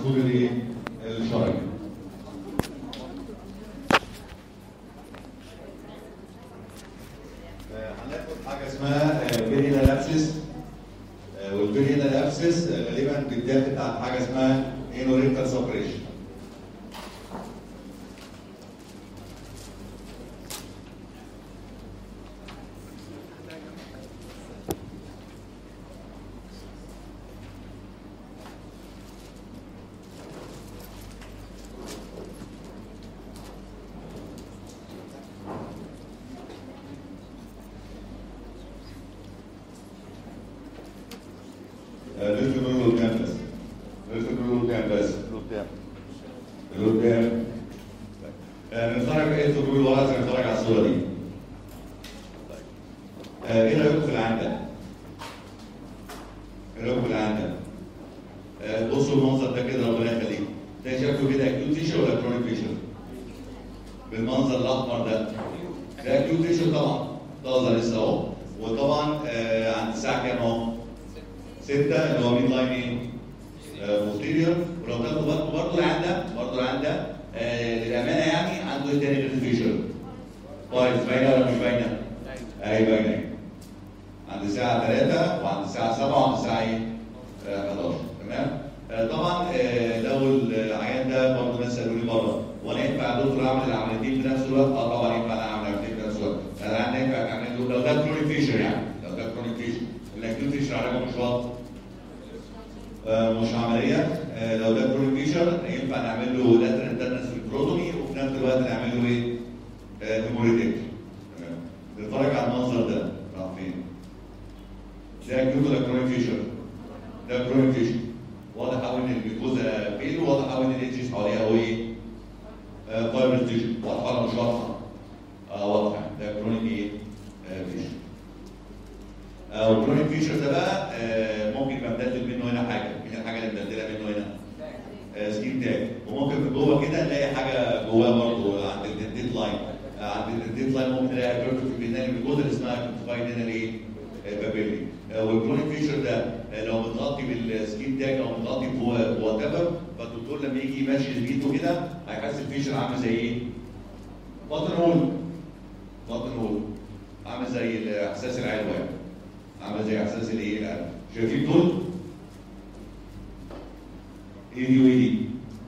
المفروض الايه الشرعي آه، هناخد حاجه اسمها بيرينال ابسس والبيرينال ابسس غالبا بتتاخد عن حاجه اسمها انوريكتال سبريشن لازم نقول قدام بس لازم نقول قدام بس قدام قدام آه، نتفرج ايه تقول ورا نتفرج على الصوره دي آه، ايه رايكم في العنده؟ ايه رايكم في العنده؟ آه، بصوا المنظر ده كده ربنا يخليكم ده شكله كده اكيوت فيشر ولا كرونيك فيشر؟ بالمنظر الاحمر ده ده اكيوت فيشر طبعا طازه لسه اهو وطبعا آه، عند الساعه كام اهو؟ 6 اللي هو مين لاين ايه؟ بوستيريور ولو تاخدوا بالكم برضه العنده برضه العنده آه، للامانه يعني عنده ايه تاني غير الفيشر؟ كويس باينه ولا مش باينه؟ اي باينه عند الساعه 3 وعند الساعه 7 وعند الساعه ايه؟ آه، 11 تمام؟ آه، طبعا آه، لو العيان ده برضه ناس سالوني بره وانا ينفع يا دكتور اعمل العمليتين في نفس الوقت؟ اه طبعا ينفع انا اعمل العمليتين في نفس الوقت العيان ده ينفع تعمل له لو ده كرونيك فيشر يعني لو ده كرونيك فيشر الاكيوت فيشر علاجه مش واضح آه، مش عمليه آه، لو ده كرونيك فيشر ينفع نعمل له لاترال انترنس فيبروتومي وفي نفس الوقت نعمل له ايه؟ هيموريدكت تمام نتفرج على المنظر ده راح فين؟ ده اكيوت ولا كرونيك فيشر؟ ده كرونيك فيشر واضح قوي ان الجلوكوزا فين وواضح قوي ان الاتش حواليها هو ايه؟ فايبر فيشر واضحه ولا مش واضحه؟ اه واضحه ده كرونيك ايه؟ آه، فيشر آه، والكرونيك فيشر ده بقى آه، ممكن يبقى مدلل منه هنا حاجه مين الحاجه اللي مدلله منه هنا؟ آه، سكين تاج وممكن في جوه كده نلاقي حاجه جواه برضه عند الديد لاين آه، عند الديد لاين ممكن نلاقي بيرفكت بينال الجزء اللي اسمها كونفايد هنا ايه؟ آه، بابيلي آه، والكرونيك فيشر ده آه، لو متغطي بالسكين تاج او متغطي بوات ايفر فالدكتور لما يجي يمشي بايده كده هيحس الفيشر عامل زي ايه؟ بطن هول بطن هول عامل زي احساس العلوه يعني عامل زي احساس الايه القلب شايفين دول ايه دي وايه دي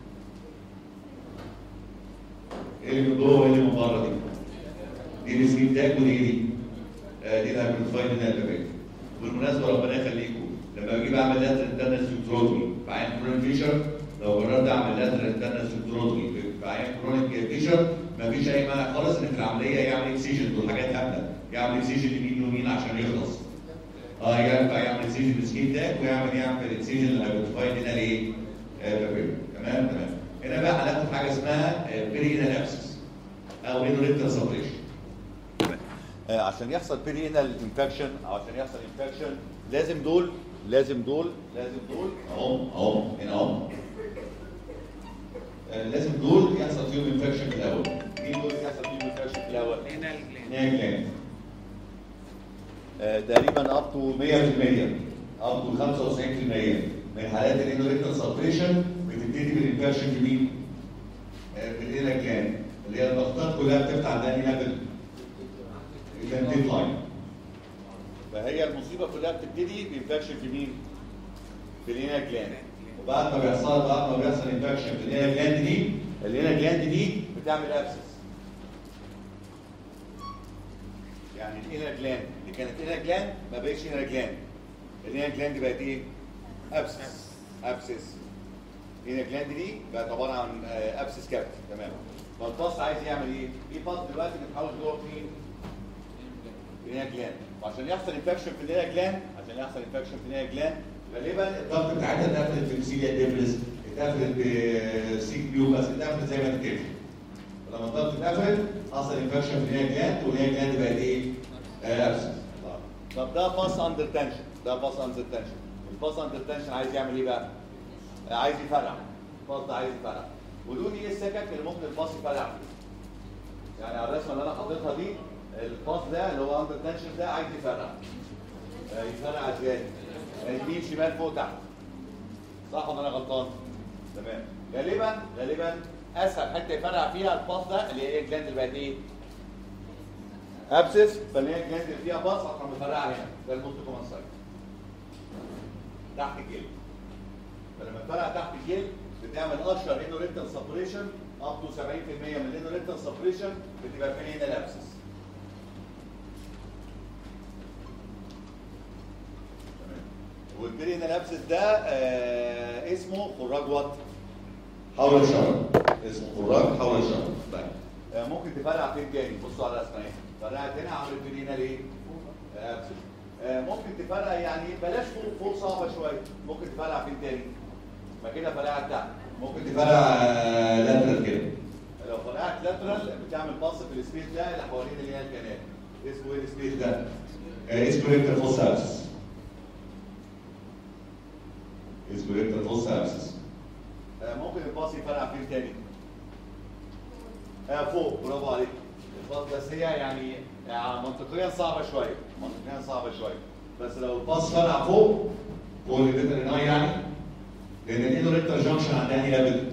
ايه اللي من جوه وايه اللي من بره دي دي السكين تاج ودي ايه دي آه دي الهايبرتفايد الالبابات بالمناسبه ربنا يخليكم لما باجي بعمل لاتر انترنال سيكتروتومي في عين كرونيك فيشر لو قررت اعمل لاتر انترنال سيكتروتومي في عين كرونيك فيشر مفيش اي مانع خالص ان في العمليه يعمل اكسيجن دول حاجات هبله يعمل اكسيجن يمين ويمين عشان يخلص اه ينفع يعمل اكسجين بالسكين تاك ويعمل يعمل اكسجين الهيدروفايد هنا ليه؟ آه، بابيل. تمام تمام هنا بقى هناخد حاجه اسمها بيرينال ابسس او انوريكتال سبريشن آه، عشان يحصل بيرينال انفكشن او عشان يحصل انفكشن لازم دول لازم دول لازم دول اهو اهو هنا اهو آه، لازم دول يحصل فيهم انفكشن في الاول مين دول يحصل فيهم انفكشن في الاول رينال جلاند نيا جلاند آه، تقريبا اب تو 100% اب تو 95% من حالات الانوريكتال سبريشن بتبتدي بالانفكشن في مين؟ آه، في الانر جلاند اللي هي الضغطات كلها بتفتح عندها مين ليفل؟ الدنتيت لاين فهي المصيبه كلها بتبتدي بانفكشن في مين؟ في الانر جلاند وبعد ما بيحصل بعد ما بيحصل انفكشن في الانر جلاند دي الانر جلاند دي بتعمل ابسس يعني الانر جلاند اللي كانت انر جلاند ما بقتش انر جلاند الانر جلاند بقت ايه؟ ابسس ابسس الانر جلاند دي بقت عباره عن آه، ابسس كابت تمام فالباص عايز يعمل ايه؟ في باص دلوقتي بتحاول جوه فين؟ الانر جلاند وعشان يحصل انفكشن في الانر جلاند عشان يحصل انفكشن في الانر جلاند غالبا الضغط بتاعتها اتقفلت في السيليا ديفلس اتقفلت بسيك بيوبس اتقفلت زي ما تتقفل ولما الضغط اتقفل حصل انفكشن في الانر جلاند والانر جلاند بقت ايه؟ آه، ابسس طب ده باس اندر تنشن ده باس اندر تنشن الباس اندر تنشن عايز يعمل ايه بقى؟ آه، عايز يفرع الباس ده عايز يفرع ودول ايه السكك اللي ممكن الباس يفرع فيه يعني على الرسمه اللي انا حاططها دي الباس ده اللي هو اندر تنشن ده عايز يفرع آه، يفرع ازاي؟ آه، يمين شمال فوق تحت صح ولا انا غلطان؟ تمام غالبا غالبا اسهل حته يفرع فيها الباص ده اللي هي الجلاند اللي بقت ايه؟ ابسس فاللي هي الجلاند اللي فيها باص هتروح مفرعه هنا ده الموست كومن سايت تحت الجلد فلما تفرع تحت الجلد بتعمل اشهر انه ريكتال سبريشن اب تو 70% من الانو ريكتال سبريشن بتبقى فين هنا الابسس والبرين الابسس ده آه اسمه خراج وات حول الشرم اسمه خراج حول الشرم طيب آه ممكن تفرع فين تاني بصوا على الرسمه اهي فرعت هنا عملت برينا ليه؟ آه ابسس آه ممكن تفرع يعني بلاش فوق فوق صعبه شويه ممكن تفرع فين تاني؟ ما كده فرعت تحت ممكن تفرع لاترال كده لو فرقعت لاترال بتعمل باص في السبيس ده اللي حوالين اللي هي الكنال اسمه ايه السبيس ده؟ آه، اسمه ريكتال فوس ابسس اسمه ريكتال فوس ابسس آه، ممكن الباص يفرقع فين تاني؟ آه فوق برافو عليك الباص بس هي يعني يعني منطقيا صعبه شويه منطقيا صعبه شويه بس لو الباص باص فرع فوق فوق الفيتريناي يعني لان الايدو ريكتال جانكشن عند انهي ليفل؟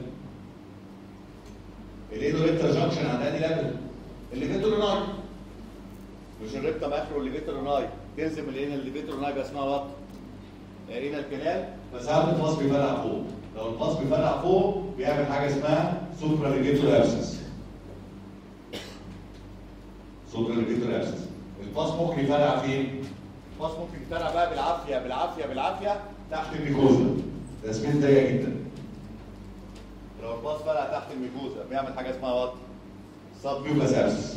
الايدو ريكتال جانكشن عند انهي ليفل؟ اللي فيتريناي مش الريبتم اخره اللي فيتروناي تنزل من هنا اللي فيتروناي بقى اسمها وات؟ هنا الكنال فساعات الباص بيفرع فوق لو الباص بيفرع فوق بيعمل حاجه اسمها سوبرا ليجيتور ابسس سوبرا ليجيتور ابسس الباص ممكن يفرع فين؟ الباص ممكن يفرقع بقى بالعافيه بالعافيه بالعافيه تحت الميكوزا ده سبيس ضيق جدا لو الباص فرقع تحت الميجوزا بيعمل حاجه اسمها وات؟ سب ميوكاس ابسس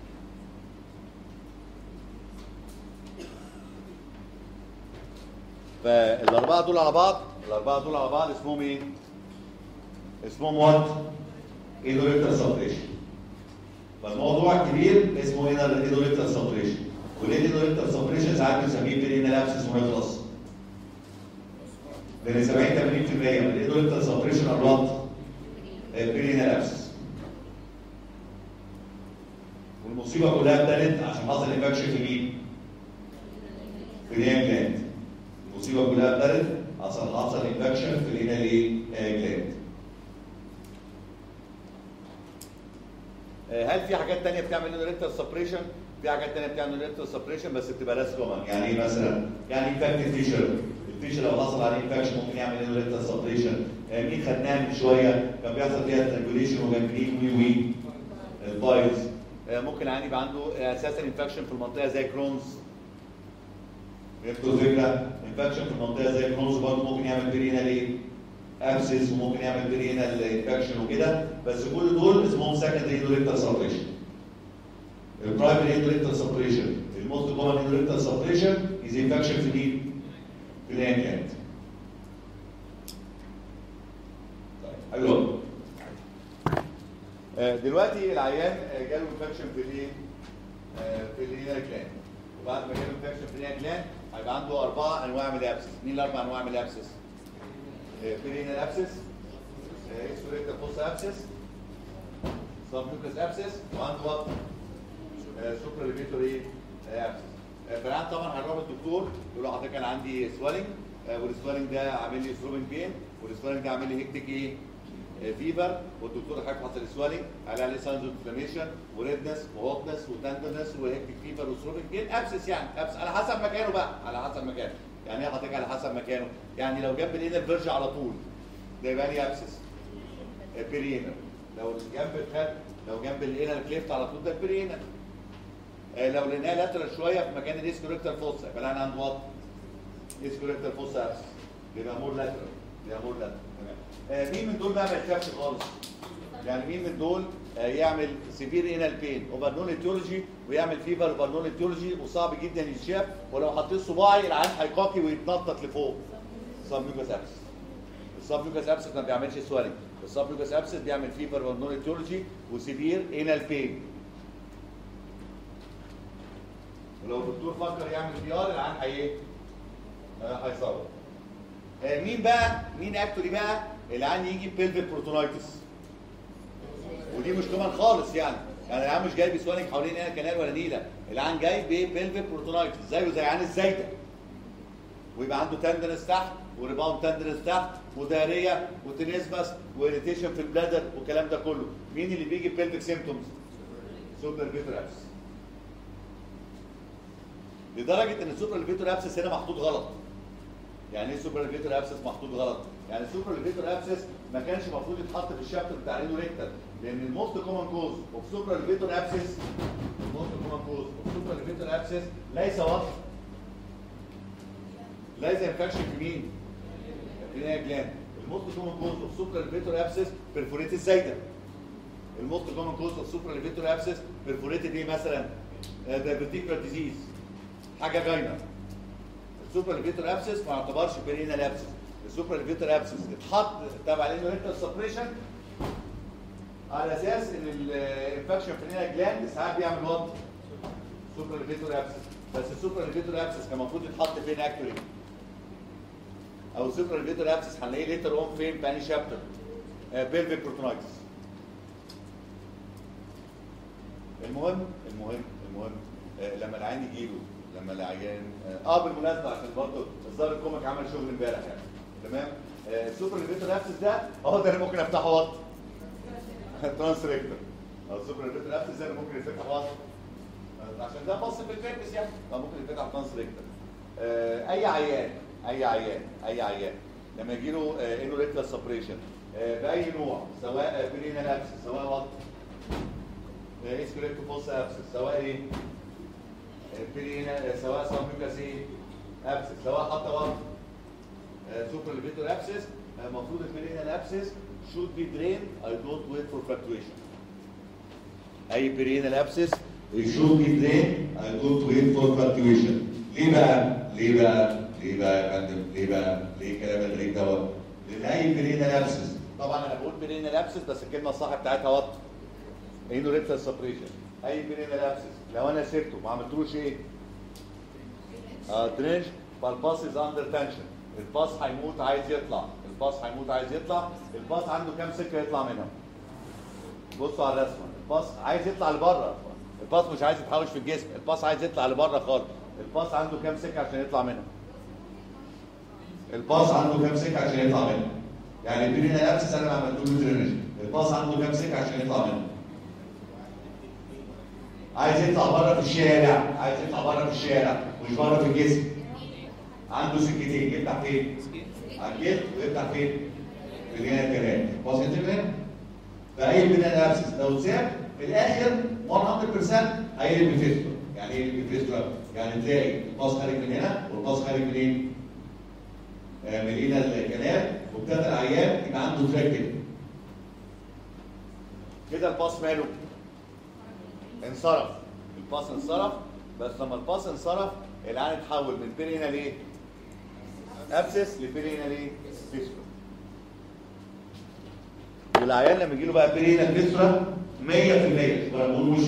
فالاربعه دول على بعض الاربعه دول على بعض اسمهم ايه؟ اسمهم وات؟ ايدوريكتال سبريشن فالموضوع كبير اسمه هنا الايدوريكتال سبريشن والايدوريكتال سبريشن ساعات بنسميه بيرينا لابسس ونخلص لان 70 80% من الايدوريكتال سبريشن الربط بيرينا لابسس والمصيبه كلها ابتدت عشان حصل انفكشن في مين؟ في الهيم جلاند المصيبه كلها ابتدت حصل حصل انفكشن في الهيم جلاند آه، هل في حاجات تانية بتعمل انوريكتال سبريشن؟ في حاجات تانية بتعمل انوريكتال سبريشن بس بتبقى ليس كومن يعني ايه مثلا؟ يعني انفكتد فيشر الفيشر لو حصل عليه انفكشن ممكن يعمل انوريكتال سبريشن مين خدناها من شويه كان بيحصل فيها ترانجوليشن وجانجرين وي وي البايلز آه، ممكن عندي يبقى عنده آه، اساسا انفكشن في المنطقه زي كرونز فهمتوا الفكره؟ انفكشن في المنطقه زي الكرونز برضه ممكن يعمل برينال ايه؟ ابسس وممكن يعمل برينال انفكشن وكده بس كل دول اسمهم سكندري انوريكتال سبريشن البرايمري انوريكتال سبريشن الموست كومن انوريكتال سبريشن از انفكشن في مين؟ في الانيات طيب حلو آه، دلوقتي العيان آه، جاله انفكشن في الايه؟ آه، في الانال جلاند وبعد ما جاله انفكشن في الانال جلاند هيبقى عنده اربع انواع من الابسس مين الاربع انواع من الابسس؟ برينال ابسس اكسوريكتال فوس ابسس سبميوكس ابسس وعنده وات سوبر ليفيتوري ابسس فالعيان طبعا هيروح الدكتور يقول له حضرتك انا عندي سوالنج والسوالنج ده عامل لي ثروبنج بين والسوالنج ده عامل لي هيكتيك ايه؟ فيفر والدكتور حضرتك حصل سوالنج قال عليه ساينز اوف انفلاميشن وريدنس وهوتنس وتندنس وهيكتيك فيفر وثروبنج بين ابسس يعني ابسس على حسب مكانه بقى على حسب مكانه يعني ايه حضرتك على حسب مكانه يعني لو جنب الانر فيرج على طول ده يبقى لي ابسس بيرينر لو جنب الخد لو جنب الانر كليفت على طول ده بيرينر آه، لو لقيناه لاترال شويه في مكان الاسكوريكتال فوسا يبقى انا عنده وات اسكوريكتال فوسا ابسس يبقى مور لاترال يبقى مور لاترال تمام آه، مين من دول بقى ما يخافش خالص يعني مين من دول آه، يعمل سيفير انال بين وبرنول ايتيولوجي ويعمل فيفر وبرنول ايتيولوجي وصعب جدا يتشاف ولو حطيت صباعي العين هيقاكي ويتنطط لفوق سبميوكاس ابسس السبميوكاس ابسس ما بيعملش سوالنج السبميوكاس ابسس بيعمل فيفر وبرنول ايتيولوجي وسيفير انال بين ولو الدكتور فكر يعمل بي ار العين هي ايه؟ آه، هيصور آه، مين بقى مين اكتوري بقى العين يجي بيلفيك بروتونايتس ودي مش كمان خالص يعني يعني العين مش جاي بسوالنج حوالين هنا كنال ولا نيله العين جاي ببيلفيك بروتونايتس زيه زي عين الزايده ويبقى عنده تندنس تحت وريباوند تندنس تحت وداريه وتنسبس واريتيشن في البلادر والكلام ده كله مين اللي بيجي بيلفيك سيمتومز سوبر فيتر ابس لدرجه ان السوبر فيتر ابسس هنا محطوط غلط يعني ايه سوبر فيتر ابسس محطوط غلط يعني السوبر فيتر ابسس ما كانش المفروض يتحط في الشابتر بتاع رينو ريكتال لان الموست كومن كوز اوف سوبر فيتر ابسس الموست كومن كوز اوف سوبر فيتر ابسس ليس وقت ليس انفكشن في مين؟ في جلاند الموست كومن كوز اوف سوبر فيتر ابسس بيرفوريتد زايده الموست كومن كوز اوف سوبر فيتر ابسس بيرفوريتد ايه مثلا؟ دايبرتيكولار ديزيز حاجه جاينه السوبر فيتر ابسس ما يعتبرش بيرينال ابسس السوبر فيتر ابسس اتحط تبع الانوريتال سبريشن على اساس ان الانفكشن في الانال جلاند ساعات بيعمل وات سوبر فيتر ابسس بس السوبر فيتر ابسس كان المفروض يتحط فين اكتوري او السوبر فيتر ابسس هنلاقيه ليتر اون فين في انهي شابتر بيلفيك بروتونايتس المهم المهم المهم آه، لما العيان يجي له لما العيان اه آه، بالمناسبه عشان برضه الظاهر الكوميك عمل شغل امبارح يعني تمام آه، السوبر فيتر ابسس ده اهو ده اللي ممكن افتحه وات ترانس ريكتور او السوبر فيتر ابسس ده اللي ممكن يتفتح وات آه، عشان ده بص في الفيرنس يعني فممكن يتفتح ترانس ريكتور آه، اي عيان اي عيان اي عيان لما يجي له انوريكتال سبريشن باي نوع سواء برينال ابسس سواء وات اسكريبتو فولس ابسس سواء ايه برينا سواء سامبيوكاس ايه ابسس سواء حتى وات سوبر ليفيتور ابسس المفروض البرينال ابسس should be drained I don't wait for fluctuation اي برينال ابسس It should be drained I don't wait for fluctuation. ليه بقى؟ ليه بقى؟ ليه بقى يا فندم؟ ليه بقى؟ ليه الكلام الغريب دوت؟ لأن أي برينال ابسس طبعا انا بقول برينال ابسس بس الكلمه الصح بتاعتها وات انوريكتال سبريشن اي برينال ابسس لو انا سبته ما عملتلوش ايه؟ اه درينج فالباس از اندر تنشن الباس هيموت عايز يطلع الباس هيموت عايز يطلع الباس عنده كام سكه يطلع منها بصوا على الرسمه الباس عايز يطلع لبره الباس مش عايز يتحوش في الجسم الباس عايز يطلع لبره خالص الباس عنده كام سكه عشان يطلع منها الباص عنده كام سكة عشان يطلع منه؟ يعني البرينال ابسس أنا ما عملتلوش درينج. الباص عنده كام سكة عشان يطلع منه؟ عايز يطلع بره في الشارع، عايز يطلع بره في الشارع مش بره في الجسم. عنده سكتين يفتح فين؟ على الجلد ويفتح فين؟ في الجنة الكلام. باص انتبه؟ فأي برينال ابسس لو اتساب في الآخر 100% هيقلب بفيستولا. يعني ايه يقلب بفيستولا؟ يعني تلاقي الباص خارج من هنا والباص خارج منين؟ آه، ملينا الكلام وابتدى العيان يبقى عنده تراك كده كده الباص ماله انصرف الباص انصرف بس لما الباص انصرف العين اتحول من بيرينا ليه ابسس لبيرينا ليه فيستولا والعيان لما يجي له بقى بيرينا الفيسترا 100% وانا بقول مش 90% 100%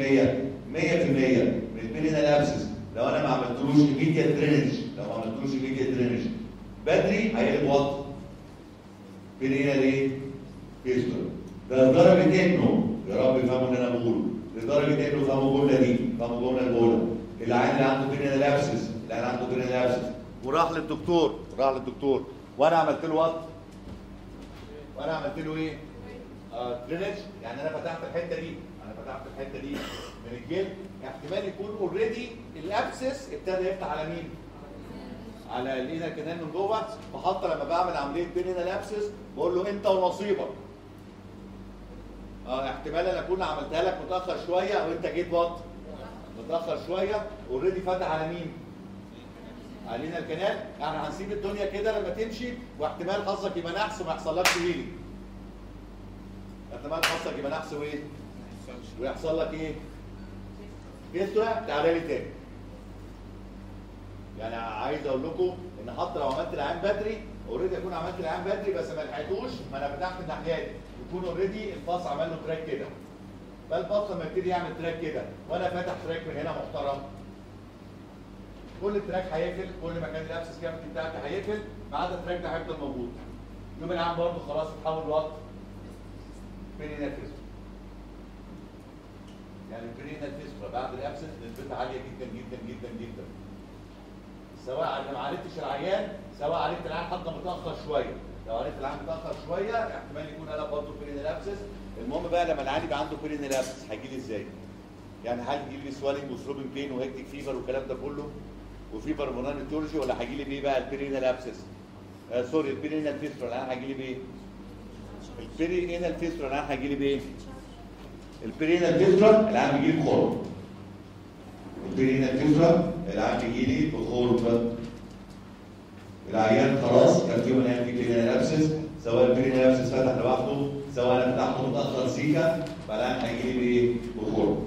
من البيرينا الابسس لو انا ما عملتلوش ايميديت درينج لو ما عملتلوش ايميديت درينج بدري هيقلب وط بيرينا ليه؟ فيسترا ده لدرجه انه يا رب يفهموا اللي انا بقوله لدرجه انه فهموا الجمله دي فهموا الجمله اللي بقولها العيان اللي عنده بيرينا الابسس العيان عنده بيرينا الابسس وراح للدكتور راح للدكتور وانا عملت له وات وانا عملت له ايه؟ آه درينج يعني انا فتحت الحته دي انا فتحت الحته دي من الجلد احتمال يكون اوريدي الابسس ابتدى يفتح على مين؟ على الاينا كنان من جوه فحتى لما بعمل عمليه بيننا الابسس بقول له انت ونصيبك اه احتمال انا اكون عملتها لك متاخر شويه او انت جيت وات متاخر شويه اوريدي فتح على مين؟ علينا الكنال يعني هنسيب الدنيا كده لما تمشي واحتمال حظك يبقى نحس وما يحصلكش هيلي احتمال حظك يبقى نحس وايه؟ ويحصل لك ايه؟ فيستولا تعالى لي تاني يعني عايز اقول لكم ان حتى لو عملت العيان بدري اوريدي اكون عملت العيان بدري بس ما لحقتوش ما انا فتحت الناحيات يكون اوريدي الباص عمل له تراك كده فالباص لما يبتدي يعمل تراك كده وانا فاتح تراك من هنا محترم كل التراك هيقفل كل ما كان الابسس كافيتي بتاعتي هيقفل ما عدا التراك ده هيفضل موجود يوم العام برضه خلاص اتحول وقت برينال فيستولا يعني برينال فيستولا بعد الابسس نسبتها عاليه جدا جدا جدا جدا سواء ما عالجتش العيان سواء عالجت العيان حتى متاخر شويه لو عالجت العيان متاخر شويه احتمال يكون قلب برضه بيرين الابسس المهم بقى لما العيان يبقى عنده بيرين الابسس هيجي لي ازاي؟ يعني هل يجي لي سوالينج وثروبنج بين وهيكتيك فيفر والكلام ده كله وفيفر مونانيتولوجي ولا هيجي لي بايه بقى البيرينال ابسس؟ آه سوري البيرينال فيسترا العيان هيجي لي بايه؟ البيرينال فيسترا العيان هيجي لي بايه؟ البرينا فيسترا العام بيجي لي بخرم البرينا فيسترا العام بيجي لي بخرم العيان خلاص كان في منام في برينا ابسس سواء البرينا ابسس فتح لوحده سواء انا فتحته متاخر سيكا فالعام هيجي لي بايه؟ بخرم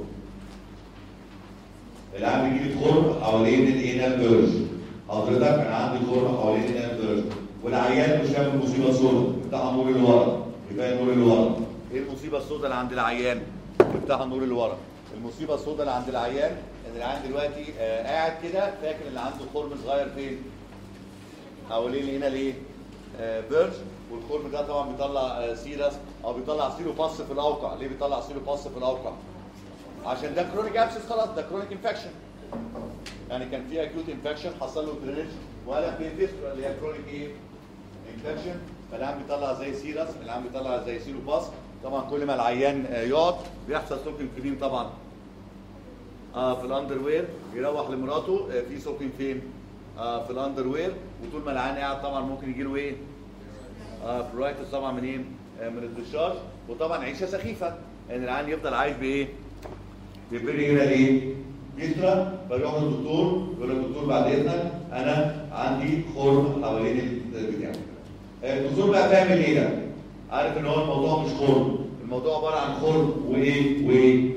العام بيجي لي بخرم حوالين الانال بيرج حضرتك انا عندي خرم حوالين الانال بيرج والعيان مش شايف المصيبه السوداء بتاع النور اللي ورا كفايه النور اللي ورا ايه المصيبه السوداء اللي عند العيان بتاع النور اللي ورا المصيبه السوداء اللي عند العيان ان العيان دلوقتي آه قاعد كده فاكر اللي عنده خرم صغير فين حوالين هنا ليه آه بيرج والخرم ده طبعا بيطلع آه سيرس او بيطلع سيرو باس في الاوقع ليه بيطلع سيرو باس في الاوقع عشان ده كرونيك ابسس خلاص ده كرونيك انفكشن يعني كان في اكيوت انفكشن حصل له درينج وقلب بيفيسترا اللي هي كرونيك ايه انفكشن فالعيان بيطلع زي سيرس العيان بيطلع زي سيرو باس طبعا كل ما العيان آه، يقعد بيحصل سوكين كريم طبعا اه في الاندر وير يروح لمراته آه في سوكين فين آه في الاندر وير وطول ما العيان قاعد طبعا ممكن يجي له ايه اه فلورايتس طبعا منين آه من الدشاش وطبعا عيشه سخيفه ان العيان يفضل عايش بايه بيبري هنا ليه؟ فيسترا فيروح للدكتور يقول له الدكتور بعد اذنك انا عندي خرم حوالين البتاع. آه، الدكتور بقى فاهم ايه ده؟ عارف ان هو الموضوع مش خرم، الموضوع عباره عن خرم وايه وايه؟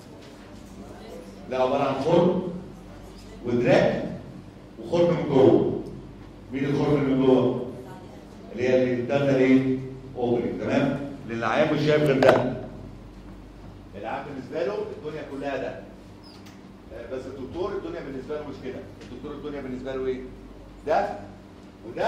لا عباره عن خرم ودراك وخرم من جوه. مين الخرم اللي من جوه؟ اللي هي اللي بتاخد ايه؟ اوبري تمام؟ لان العيان مش شايف غير ده. العيان بالنسبه له الدنيا كلها ده آه، بس الدكتور الدنيا بالنسبه له مش كده الدكتور الدنيا بالنسبه له ايه ده وده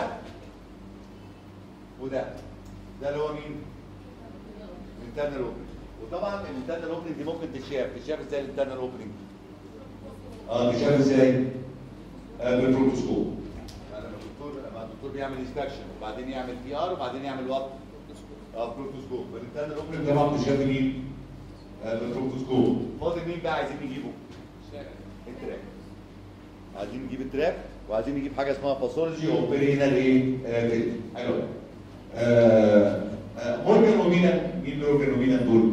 وده ده اللي هو مين الانترنال اوبننج وطبعا الانترنال اوبننج دي ممكن تتشاف تتشاف ازاي الانترنال اوبننج اه دي شايف ازاي؟ آه بالبروتوسكوب. يعني لما الدكتور لما الدكتور بيعمل انسبكشن وبعدين يعمل بي ار وبعدين يعمل وات اه بروتوسكوب الانترنال اوبننج طبعا انت شايف مين؟ آه بالبروتوسكوب. فاضل مين بقى عايزين نجيبه التراك عايزين نجيب التراك وعايزين نجيب حاجه اسمها باثولوجي او برينا ايه؟ آه كده. حلو. آه آه مورجان ومينا مين مورجان ومينا دول؟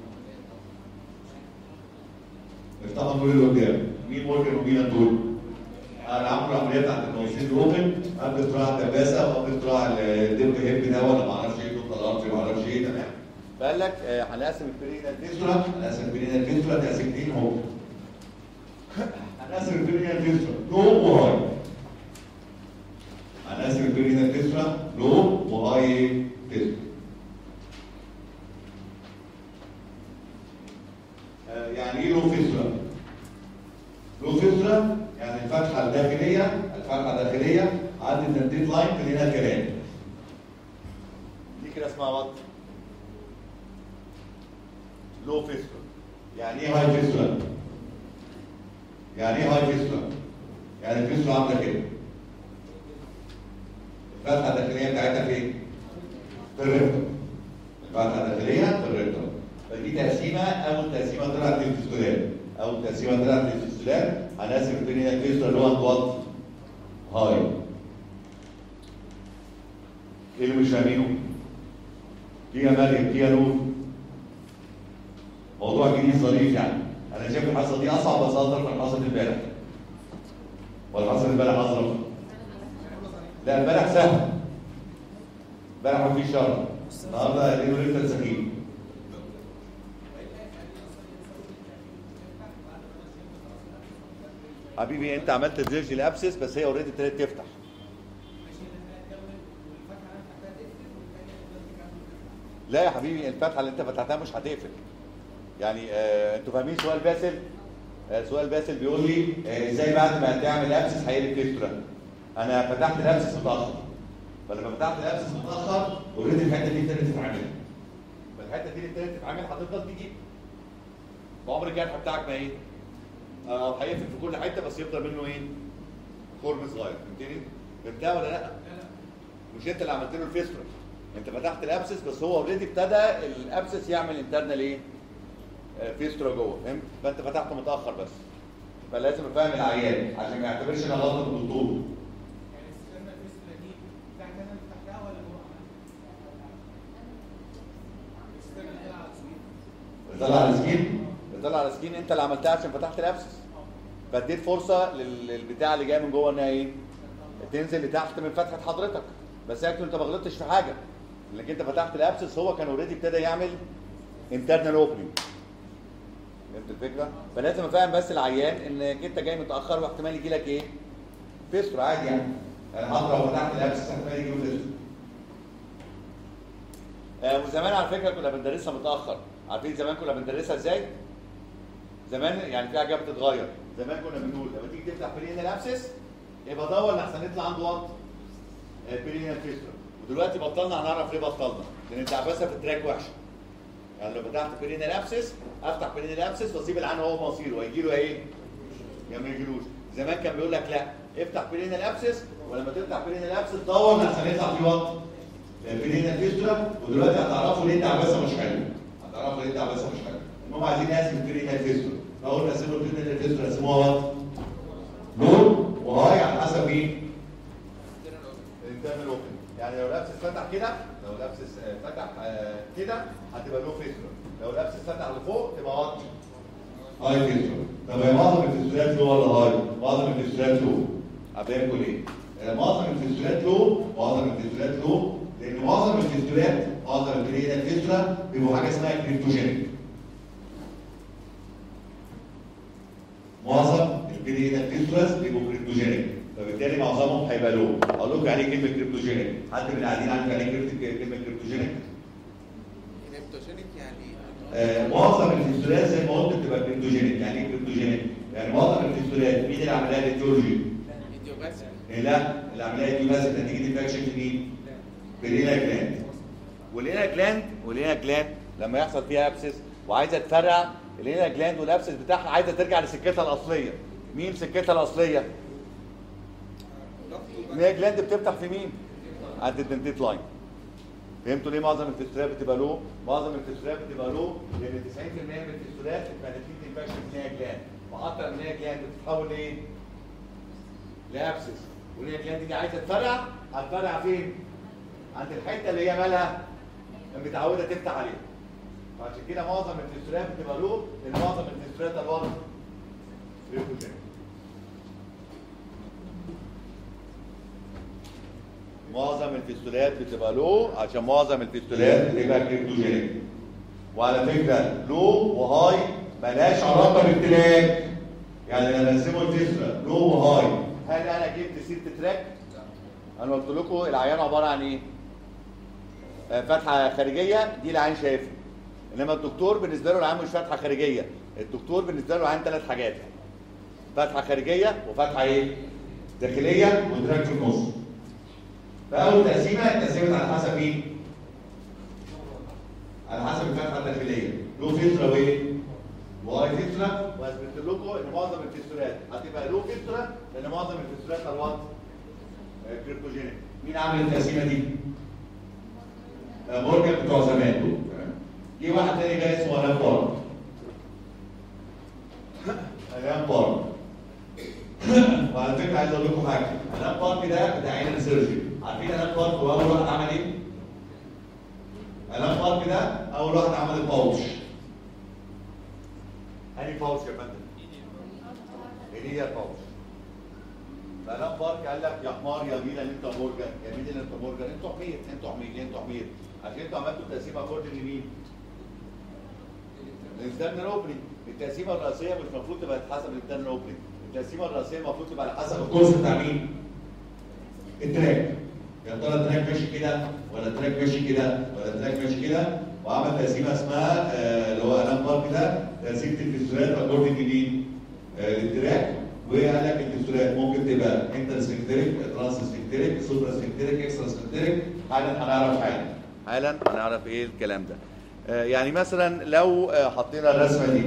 افتحوا النور اللي قدام مين مورجان ومينا دول؟ انا عامل العمليه بتاعت النويسين روبن قبل اختراع الدباسه وقبل اختراع الدب هيب ده ولا ما اعرفش ايه دوت الارض ما اعرفش ايه تمام فقال لك آه، هنقسم البرينا الفيستولا هنقسم برينا الفيستولا تقسيمتين اهو هنقسم البرينا الفيستولا لو وهاي هنقسم البرينا الفيستولا لو وهاي فيستولا آه، يعني ايه لو فيستولا؟ لو فيستولا يعني الفتحه الداخليه الفتحه الداخليه عدت الديد لاين في هنا كلام دي كده اسمها وات لو فيستول يعني ايه هاي فيستولا؟ يعني ايه هاي فيستولا؟ يعني الفيستولا عامله كده. الفتحه الداخليه بتاعتها فين؟ في الريكتوم. الفتحه الداخليه في الريكتوم. فدي تقسيمه اول تقسيمه طلعت للفيستولات. اول تقسيمه طلعت للفيستولات هنقسم الدنيا الفيستولا اللي هو وات هاي. ايه اللي مش فاهمينه؟ دي يا مريم دي يا نور موضوع جديد ظريف يعني انا شايف الحصه دي اصعب بس اظرف من حصه امبارح ولا حصه امبارح اظرف لا امبارح سهل امبارح ما فيش شر النهارده لانه لسه سخيف حبيبي انت عملت دريج الابسس بس هي اوريدي ابتدت تفتح لا يا حبيبي الفتحه اللي انت فتحتها مش هتقفل يعني آه انتوا فاهمين سؤال باسل آه سؤال باسل بيقول يقول لي آه، ازاي بعد ما تعمل ابسس هيقلب فيستولا انا فتحت الابسس متاخر فلما فتحت الابسس متاخر اوريدي الحته دي ابتدت تتعمل فالحته دي اللي ابتدت تتعمل هتفضل تجيب وعمر الجرح بتاعك ما ايه؟ آه هيقفل في كل حته بس يفضل منه ايه؟ خرم صغير فهمتني؟ فهمتها ولا لا؟ مش انت اللي عملت له الفيسترا انت فتحت الابسس بس هو اوريدي ابتدى الابسس يعمل انترنال ايه؟ آه، فيسترا جوه فهمت؟ فانت فتحته متاخر بس فلازم افهم العيان عشان ما يعتبرش انها غلطه الدكتور يعني السكرمة الفيستولا دي بتاعت انا اللي فتحتها ولا هو عملها؟ السكرمة اللي طلع على السويد طلع على السكين بتطلع على سكين انت اللي عملتها عشان فتحت الابسس فاديت فرصه لل- للبتاع اللي جاي من جوه انها ايه؟ تنزل لتحت من فتحه حضرتك بس اكتر انت ما غلطتش في حاجه لانك انت فتحت الابسس هو كان اوريدي ابتدى يعمل انترنال اوبننج فهمت الفكره؟ فلازم افهم بس العيان انك انت جاي متاخر واحتمال يجي لك ايه؟ فيسترا عادي يعني يعني حتى لو فتحت الابس احتمال يجيبوا فيستول آه وزمان على فكره كنا بندرسها متاخر عارفين زمان كنا بندرسها ازاي زمان يعني في حاجه بتتغير زمان كنا بنقول لما تيجي تفتح برينال ابسس يبقى دور لحسن يطلع عنده وات برينال فيسترا ودلوقتي بطلنا هنعرف ليه بطلنا لان الدعبسه في التراك وحشه يعني لو فتحت برينال ابسس افتح برينال ابسس واسيب العين هو مصيره ويجي له ايه يا ما يجيلوش زمان كان بيقول لك لا افتح برينال ابسس ولما تفتح برينال ابسس دور لحسن يطلع في وقت بين الفيستولا ودلوقتي هتعرفوا ليه الدعبسه مش حلوه هتعرفوا ليه الدعبسه مش حلوه المهم عايزين نقسم البرين الفيستولا فاول نقسمه البرين الفيستولا نقسموها وقت لون وهاي على حسب مين الانترنال اوبن يعني لو الابسس فتح كده لو الابسس آه، فتح آه، كده هتبقى لو فيستولا لو الابسس فتح لفوق تبقى واطي هاي فيستولا طب هي معظم الفيستولات لو ولا هاي معظم الفيستولات لو هتاكل ايه آه، معظم الفيستولات لو معظم الفيستولات لو لان معظم الفيستولات معظم البرين الفيستولا بيبقوا حاجه اسمها كريبتوجينيك معظم البرين الفيستولاس بيبقوا كريبتوجينيك فبالتالي معظمهم هيبقى لو اقول لكم يعني ايه كلمه كريبتوجينيك حد من القاعدين عارف يعني ايه كريبت- كلمه كريبتوجينيك كريبتوجينيك يعني آه، معظم الفيستولات زي ما قلت بتبقى كريبتوجينيك يعني ايه كريبتوجينيك يعني معظم الفيستولات مين اللي عملها الايديولوجي ايديوباثي إيه لا اللي عملها دي بس نتيجه انفكشن في مين برينا جلاند والهنا جلاند والهنا جلاند لما يحصل فيها ابسس وعايزه تفرع الهنا جلاند والابسس بتاعها عايزه ترجع لسكتها الاصليه مين سكتها الاصليه؟ الهنا جلاند بتفتح في مين؟ عند الدنتيت لاين فهمتوا ليه معظم الفيستولات بتبقى لو؟ معظم الفيستولات بتبقى لو لان 90% من الفيستولات بتبقى نتيجه انفكشن في الهنا جلاند واكتر من الهنا جلاند بتتحول لايه؟ لابسس والهنا جلاند دي عايزه تفرع هتفرع فين؟ عند الحته اللي هي مالها متعوده تفتح عليها فعشان كده معظم الفيستولات بتبقى له لان معظم الفيستولات الوضع ريكوجينيك معظم الفيستولات بتبقى له عشان معظم الفيستولات بتبقى كريبتوجينيك وعلى فكره لو وهاي ملهاش علاقه بالتراك يعني لما نقسمه الفيستولا لو وهاي هل انا جبت سيره تراك؟ انا قلت لكم العيان عباره عن ايه؟ آه، فتحه خارجيه دي العيان شايفها انما الدكتور بالنسبه له العيان مش فتحه خارجيه الدكتور بالنسبه له العيان ثلاث حاجات فتحه خارجيه وفتحه ايه؟ داخليه وتراك في النص فاول تقسيمه اتقسمت على حسب مين؟ على حسب الفتحه الداخليه لو فيستولا وايه؟ وهاي فيستولا واثبت لكم ان معظم الفيستولات هتبقى له فيستولا لان معظم الفيستولات الوضع كريبتوجينيك مين عامل التقسيمه دي؟ آه، مورجان بتوع زمان دول تمام؟ جه واحد تاني جاي اسمه الام بارك الام بارك وعلى فكره عايز اقول لكم حاجه الام بارك ده بتاع عين السيرجري عارفين الام بارك هو اول واحد عمل ايه؟ الام بارك ده اول واحد عمل الباوتش انهي باوتش يا فندم؟ هي باوتش فلام بارك قال لك يا حمار يا ميلا انت مورجان يا ميلا انت مورجان انتوا حمير انتوا حمير انتوا حمير عشان انتوا عملتوا التقسيمه اكوردنج لمين؟ الانترنال اوبننج التقسيمه الرئيسيه مش المفروض تبقى حسب الانترنال اوبننج التقسيمه الرئيسيه المفروض تبقى على حسب الكورس بتاع مين؟ التراك يا ترى التراك ماشي كده ولا التراك ماشي كده ولا التراك ماشي كده وعمل تقسيمه اسمها آه، اللي هو الام بارك ده تقسيمه الفيستولات اكوردنج لمين؟ آه، للتراك وقال لك الفيستولات ممكن تبقى انتر سفنكتريك ترانس سفنكتريك سوبرا سفنكتريك اكسترا سفنكتريك حالا هنعرف حاجه حالا هنعرف ايه الكلام ده آه، يعني مثلا لو آه، حطينا الرسمه الرسمه دي دي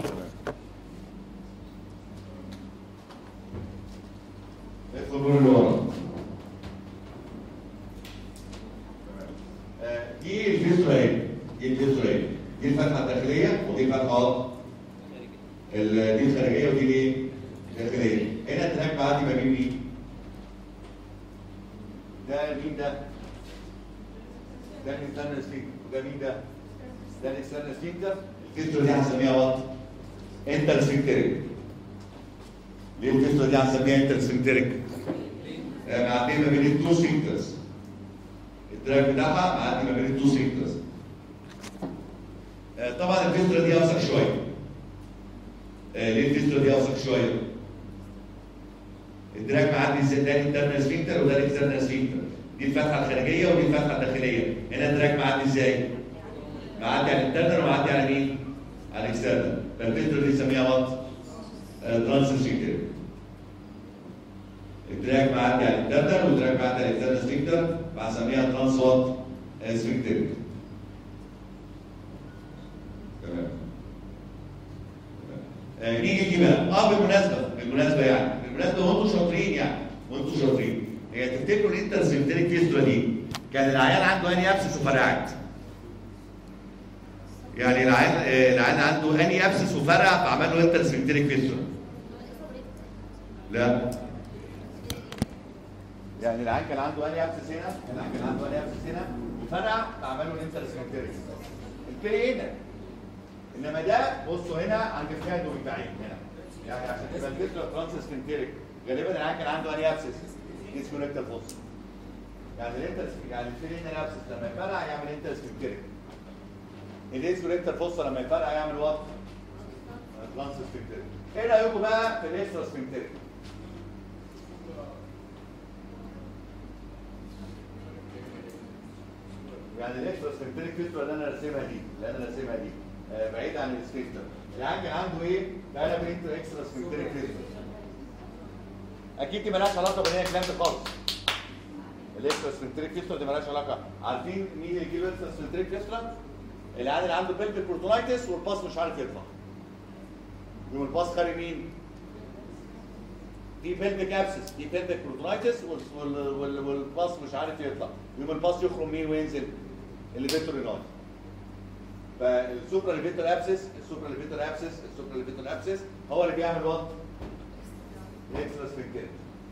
ادخل الجول اللي ورا آه، دي الفيسترا اهي دي الفيسترا اهي دي الفتحه الداخليه ودي الفتحه ال- دي الخارجيه ودي الايه؟ الداخليه هنا التراك بعدي ما بين مين؟ ده مين ده؟ ده الانترنال سفينكتر وده مين ده؟ ده الاكسترنال سفينكتر الفيسترا دي هنسميها وات؟ انتر سفنكتريك ليه الفيسترا دي هنسميها انتر سفنكتريك؟ آه، معديه ما بين التو سفنكترز التراك بتاعها معدي ما بين التو سفنكترز آه، طبعا الفيسترا دي اوسع شويه آه، ليه الفيسترا دي اوسع شويه؟ الدراج معدي ازاي ده الانترنال سفنكتر وده الاكسترنال سفنكتر دي الفتحه الخارجيه ودي الفتحه الداخليه هنا الدراج معدي ازاي؟ معدي على الانترنال ومعدي على مين؟ على الاكسترنال فالفيسترا دي نسميها وات؟ ترانس سفنكتر الدراج معدي على الانترنال والدراج معدي على الاكسترنال سفنكتر فهنسميها ترانس وات؟ سفنكتر تمام آه، نيجي دي بقى اه بالمناسبه بالمناسبه يعني بالمناسبه وانتم شاطرين يعني وانتم شاطرين هي تفتكروا الانتر سيمتريك فيستولا دي كان العيان عنده اني ابسس وفرقعت يعني العيان آه، العيان عنده اني ابسس وفرقع فعمل له انتر سيمتريك فيستولا لا يعني العيان كان عنده اني ابسس هنا العيان كان عنده اني ابسس هنا وفرع فعملوا الانتر سفنكتريك البيري هنا انما ده بصوا هنا عند الكادو بعيد هنا يعني عشان تبقى الفكره ترانس سفنكتريك غالبا العيان كان عنده اني ابسس اسمه ريكتال فوس يعني الانتر يعني البيري هنا ابسس لما يفرع يعمل انتر سفنكتريك الاسم ريكتال فوس لما يفرع يعمل وات ترانس سفنكتريك ايه رايكم بقى في الاكسترا سفنكتريك يعني الاكسترا سفنكتريك فيستولا اللي انا راسمها دي اللي انا راسمها دي آه، بعيد عن السفنكتر العيان كان عنده ايه؟ ده برينتو اكسترا سفنكتريك فيستولا اكيد دي مالهاش علاقه بالهي كلاند خالص الاكسترا سفنكتريك فيستولا دي مالهاش علاقه عارفين مين اللي يجيب اكسترا سفنكتريك فيستولا؟ العيان اللي عنده بيلفيك بروتونايتس والباص مش عارف يطلع يقوم الباص خارج مين؟ دي بيلفيك ابسس دي بيلفيك بروتونايتس والباص مش عارف يطلع يقوم الباص يخرج مين وينزل الليفيتور ريناي فالسوبرا ليفيتور ابسس السوبرا ليفيتور ابسس السوبرا ليفيتور ابسس هو اللي بيعمل وات اكسترا سفنكتريك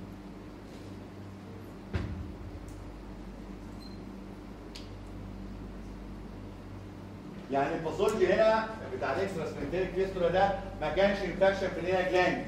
يعني الباثولوجي هنا بتاع الاكسترا سفنكتريك فيستولا ده ما كانش انفكشن في الهنا جلاند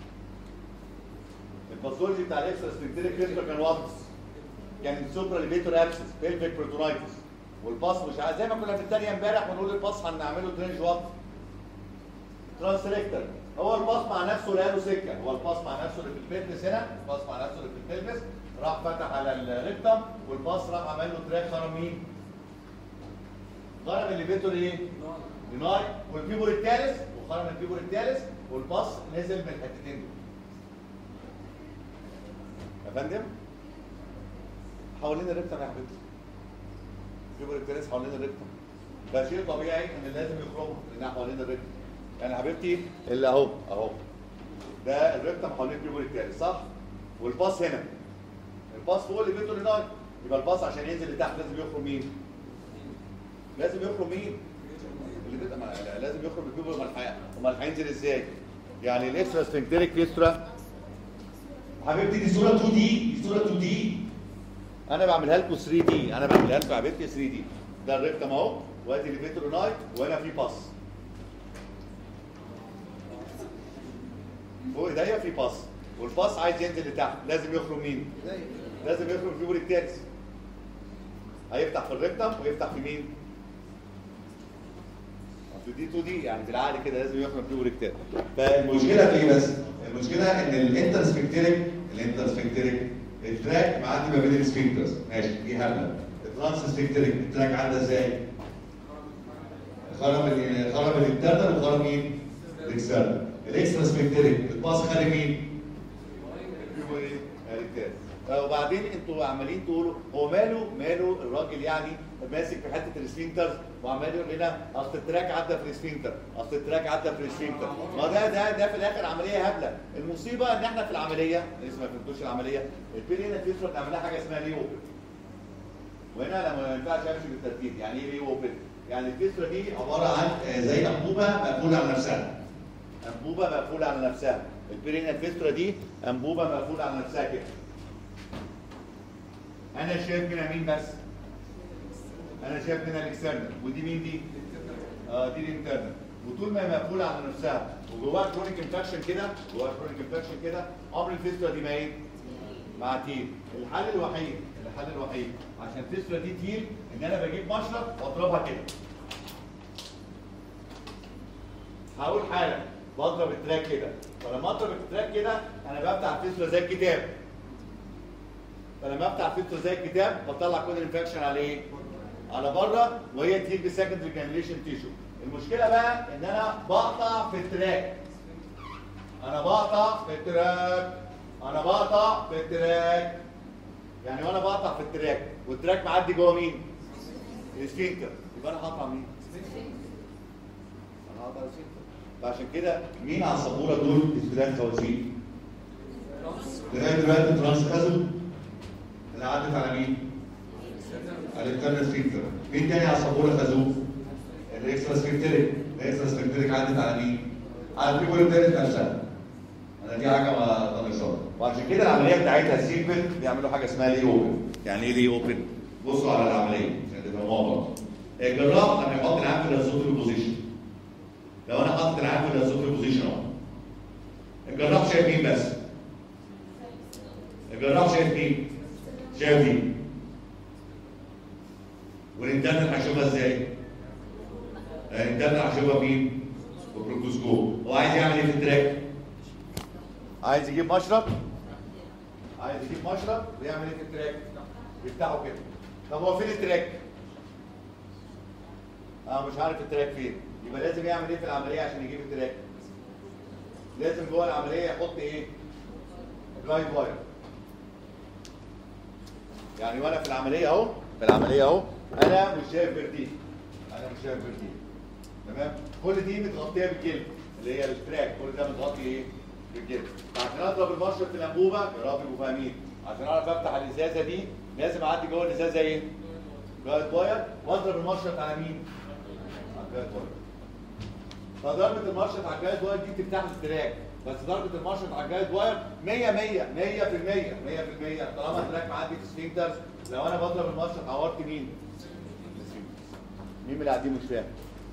الباثولوجي بتاع الاكسترا سفنكتريك فيستولا كان واضح كان سوبرا ليفيتور ابسس بيلفيك بروتونايتس والباص مش عارف زي ما كنا بنتريق امبارح ونقول الباص هنعمله درينج وات ترانسليكتر هو الباص مع نفسه لقى له سكه هو الباص مع نفسه اللي في البلفس هنا الباص مع نفسه اللي في البلفس راح فتح على الريكتم والباص راح عمل له تراك خرم مين؟ خرم الليفيتور ايه؟ ديناي والفيبور الثالث وخرم الفيبور الثالث والباص نزل من الحتتين دول يا فندم حوالين الريكتم يا حبيبتي فيبور الثالث حوالين الريكتم ده شيء طبيعي ان لازم يخرجوا لان حوالين الريكتم يعني حبيبتي اللي اهو اهو ده الريكتم حوالين الفيبور الثالث صح؟ والباص هنا الباص فوق الليفيتور ديناي يبقى الباص عشان ينزل لتحت لازم يخرج مين؟ لازم يخرج مين؟ اللي بيبقى ما- لازم يخرج الفيبر امال الحياه امال هينزل ازاي؟ يعني الاكسترا سفنكتريك فيسترا حبيبتي دي صوره 2 دي دي صوره 2 دي انا بعملها لكم 3 دي انا بعملها لكم يا حبيبتي 3 دي ده الريكتم اهو وادي الليفيتور ناي وهنا في باص فوق ايديا في باص والباص عايز ينزل لتحت لازم يخرج مين؟ لازم يخرج الفيبر الثالث هيفتح في الريكتم ويفتح في مين؟ اصل دي 2 دي يعني بالعقل كده لازم يخرج الفيبر الثالث فالمشكله في ايه بس؟ المشكله ان الانتر سفنكتريك الانتر سفنكتريك التراك معدي ما بين السفنكترز ماشي دي هبله الترانس سفنكتريك التراك عدى ازاي؟ خرم ال- خرم الانترنال وخرم مين؟ الاكسترنال الاكسترا سفنكتريك الباص خارج مين؟ الفيبر ايه؟ الثالث آه، وبعدين انتوا عمالين تقولوا هو ماله ماله الراجل يعني ماسك في حته السفنكترز وعمال يقول لنا اصل التراك عدى في السفنكتر اصل التراك عدى في السفنكتر ما ده ده ده في الاخر عمليه هبله المصيبه ان احنا في العمليه لسه ما فهمتوش العمليه البيري هنا فيسرا بنعمل لها حاجه اسمها ليه اوبن وهنا لما ما ينفعش امشي بالترتيب يعني ايه ليه اوبن يعني الفيسرا دي عباره عن آه، زي انبوبه مقفوله على نفسها انبوبه مقفوله على نفسها البيرينا الفيسترا دي انبوبه مقفوله على نفسها كده انا شايف منها مين بس انا شايف منها الاكسترنال ودي مين دي اه دي الانترنال وطول ما هي مقفوله على نفسها وجواها كرونيك انفكشن كده جواها كرونيك انفكشن كده عمر الفيسترا دي ما ايه مع تيل الحل الوحيد الحل الوحيد عشان الفيسترا دي تيل ان انا بجيب مشرط واضربها كده هقول حاجه بضرب التراك كده فلما اضرب التراك كده انا بفتح الفيستولا زي الكتاب فلما افتح الفيستولا زي الكتاب بطلع كل الانفكشن على ايه؟ على بره وهي تجيب بسكندري جرانيوليشن تيشو المشكله بقى ان انا بقطع في التراك انا بقطع في التراك انا بقطع في التراك يعني وانا بقطع في التراك والتراك معدي جوه مين؟ السفنكتر يبقى انا هقطع مين؟ انا هقطع السفنكتر فعشان كده مين على السبوره دول الفئران خوازيق؟ لغايه دلوقتي ترانس خزو اللي عدت على مين؟ على الانترنال سفنكتر مين تاني على السبوره خزو؟ الاكسترا سفنكتريك الاكسترا سفنكتريك عدت على مين؟ على الفيبول التالت نفسها انا دي حاجه ما طنشتها وعشان كده العمليه بتاعتها سيمبل بيعملوا حاجه اسمها لي اوبن يعني ايه لي اوبن؟ بصوا على العمليه عشان تفهموها برضه الجراح لما يحط العام في الاسوتري بوزيشن لو انا حاطط العام في الاسوتري بوزيشن اهو الجراح شايف مين بس؟ الجراح شايف مين؟ شايف مين؟ والانترنال هيشوفها ازاي؟ الانترنال هيشوفها مين؟ بالبروكوسكوب هو عايز يعمل ايه في التراك؟ عايز يجيب مشرب عايز يجيب مشرب ويعمل ايه في التراك؟ يفتحه كده طب هو فين التراك؟ اه مش عارف التراك فين يبقى لازم يعمل ايه في العمليه عشان يجيب التراك؟ لازم جوه العمليه يحط ايه؟ جلايد واير يعني وانا في العمليه اهو في العمليه اهو انا مش شايف فيرتيج انا مش شايف فيرتيج تمام كل دي متغطيه بالجلد اللي هي التراك كل ده متغطي ايه بالجلد عشان اضرب المشرط في الانبوبه يا رب يبقوا فاهمين عشان اعرف افتح الازازه دي لازم اعدي جوه الازازه ايه جلايد واير واضرب المشرط على مين على الجلايد واير فضربة المارشط على الجايد واير دي بتفتح التراك بس ضربة المارشط على الجايد واير 100 100 100% 100% طالما التراك معدي في سفنكترز لو انا بضرب المارشط عورت مين؟ مين من اللي قاعدين مش فاهم؟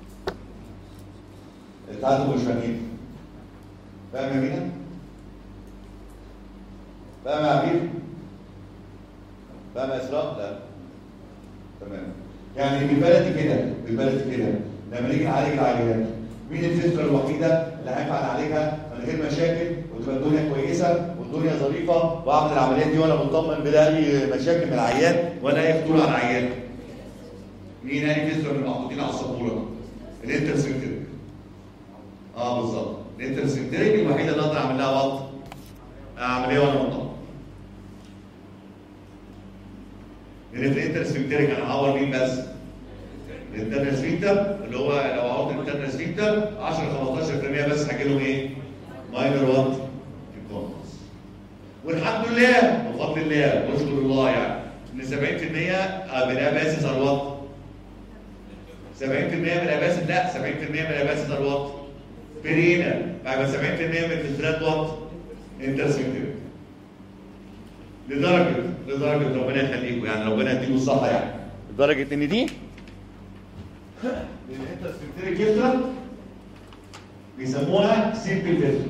اتعادلوا مش فاهمين فاهم يا مينا؟ فاهم يا عبير؟ فاهم يا اسراء؟ لا تمام يعني بالبلدي كده بالبلدي كده لما نيجي نعالج العيان مين الفكره الوحيده اللي هينفع نعالجها من غير مشاكل وتبقى الدنيا كويسه والدنيا ظريفه واعمل العمليات دي وانا مطمن بلا اي مشاكل من العيان ولا اي خطوره على العيان مين اي فكره من المحطوطين على السبوره الانترسنتريك اه بالظبط الانترسنتريك الوحيده اللي اقدر اعمل لها وقت عمليه وانا مطمن لان في الانترسنتريك انا هعور مين بس؟ الانترنال سفنكتر اللي هو لو عورت الانترنال سفنكتر 10 15% بس هجي لهم ايه؟ ماينر وات انكونفرنس والحمد لله بفضل الله نشكر الله يعني ان 70% من الاباسس ار وات 70% من الاباسس لا 70% من الاباسس ار وات برينا بعد 70% من الفلات وات انترسنتريك لدرجه لدرجه ربنا يخليكم يعني ربنا يديكم الصحه يعني لدرجه ان دي الانترسنتريك فيسترا بيسموها سيمبل فيسترا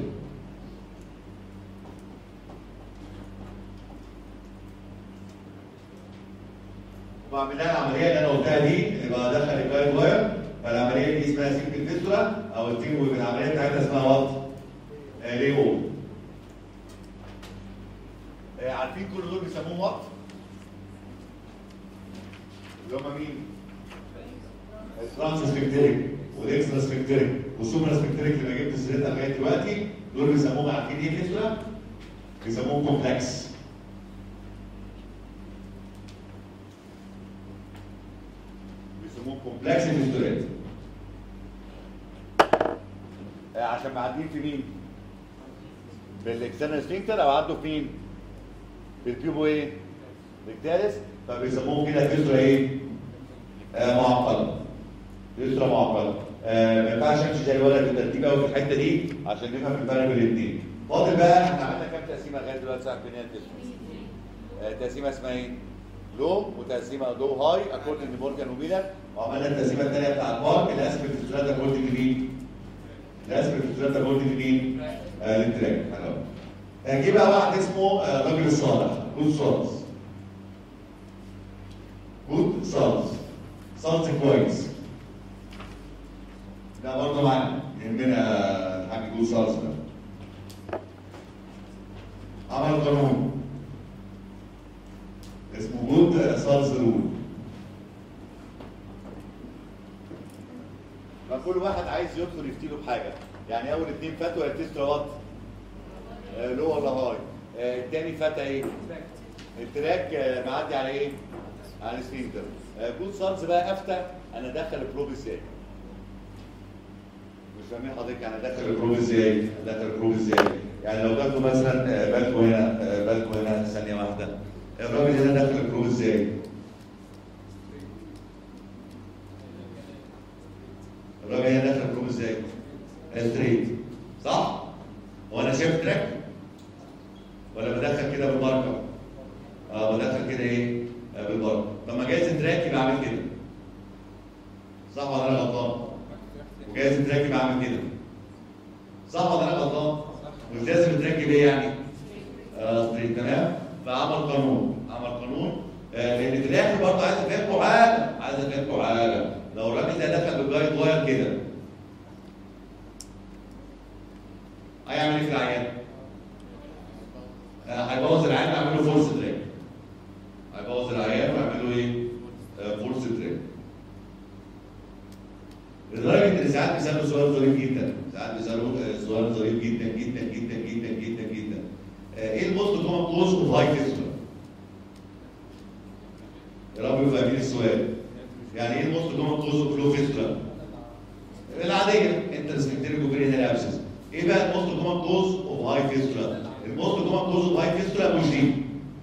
بعمل لها العمليه اللي انا قلتها دي اللي بدخل الجايد واير فالعمليه دي اسمها سيمبل فيسترا او التيم العمليه بتاعتها اسمها وات؟ آه، ليو آه، عارفين كل دول بيسموهم وات؟ اللي هم مين؟ الترانس سبكتريك والاكسترا سبكتريك والسوبرا سبكتريك اللي انا جبت سيرتها لغايه دلوقتي دول بيسموهم عارفين ايه فيسترا؟ بيسموهم كومبلكس كومبلكس فيستولات آه، عشان معديين في مين؟ بالاكسترنال سفنكتر او عدوا في مين؟ بالبيوبو ايه؟ بالتالس فبيسموهم كده فيستولا ايه؟ آه معقده فيستولا معقده آه ما ينفعش امشي زي الولد بالترتيب قوي في الحته دي عشان نفهم الفرق بين الاثنين فاضل بقى احنا عملنا كام تقسيمه لغايه دلوقتي ساعه بنيان آه تقسيمه اسمها ايه؟ لو وتقسيمه لو هاي اكوردنج لمورجان وميلر وعملنا التقسيمه الثانيه بتاع البارك اللي اسف الفيستولات ده جولد جديد اللي اسف الفيستولات ده جولد جديد آه للتراك حلو آه، جه بقى واحد اسمه آه، الراجل الصالح جود سولز جود سولز سولز كويس ده برضه معانا يهمنا الحاج جود سولز ده عمل قانون اسمه جود سولز رول فكل واحد عايز يدخل يفتي له بحاجه يعني اول اثنين فاتوا التسترا وات آه لو ولا هاي آه الثاني فات ايه التراك آه معدي على ايه على السفنكتر آه جود سارز بقى افتى انا داخل البروب ازاي مش فاهمين حضرتك انا داخل داخل البروب ازاي؟ داخل البروب ازاي؟ يعني لو تاخدوا مثلا آه، بالكم هنا آه، بالكم هنا ثانية واحدة الراجل هنا داخل البروب ازاي؟ الراجل هنا داخل البروب ازاي؟ ستريت صح؟ هو انا شايف تراك؟ ولا بدخل كده بالبركة؟ اه بدخل كده ايه؟ آه، بالبركة طب ما جايز تراك يبقى عامل كده صح ولا انا غلطان؟ وجايز تراك يبقى عامل كده صح ولا انا غلطان؟ مش لازم تركب ايه يعني؟ آه ستريت تمام؟ فعمل قانون عمل قانون آه لان في الاخر برضه عايز افهمكم حاجه عايز افهمكم حاجه لو الراجل ده دخل بالجايد واير كده هيعمل ايه في العيان؟ آه هيبوظ العيان ويعمل له فورس تراك هيبوظ العيان ويعمل له ايه؟ آه فورس تراك لدرجه ان ساعات بيسالوا سؤال ظريف جدا ساعات بيسالوا آه، سؤال ظريف جدا جدا جدا جدا جدا جدا آه، ايه الموست كومن كوز اوف هاي فيستولا؟ يا رب يبقوا فاهمين السؤال يعني ايه الموست كومن كوز اوف لو فيستولا؟ العاديه انت سبكتيريك اوبرينال ابسس ايه بقى الموست كومن كوز اوف هاي فيستولا؟ الموست كومن كوز اوف هاي فيستولا مش دي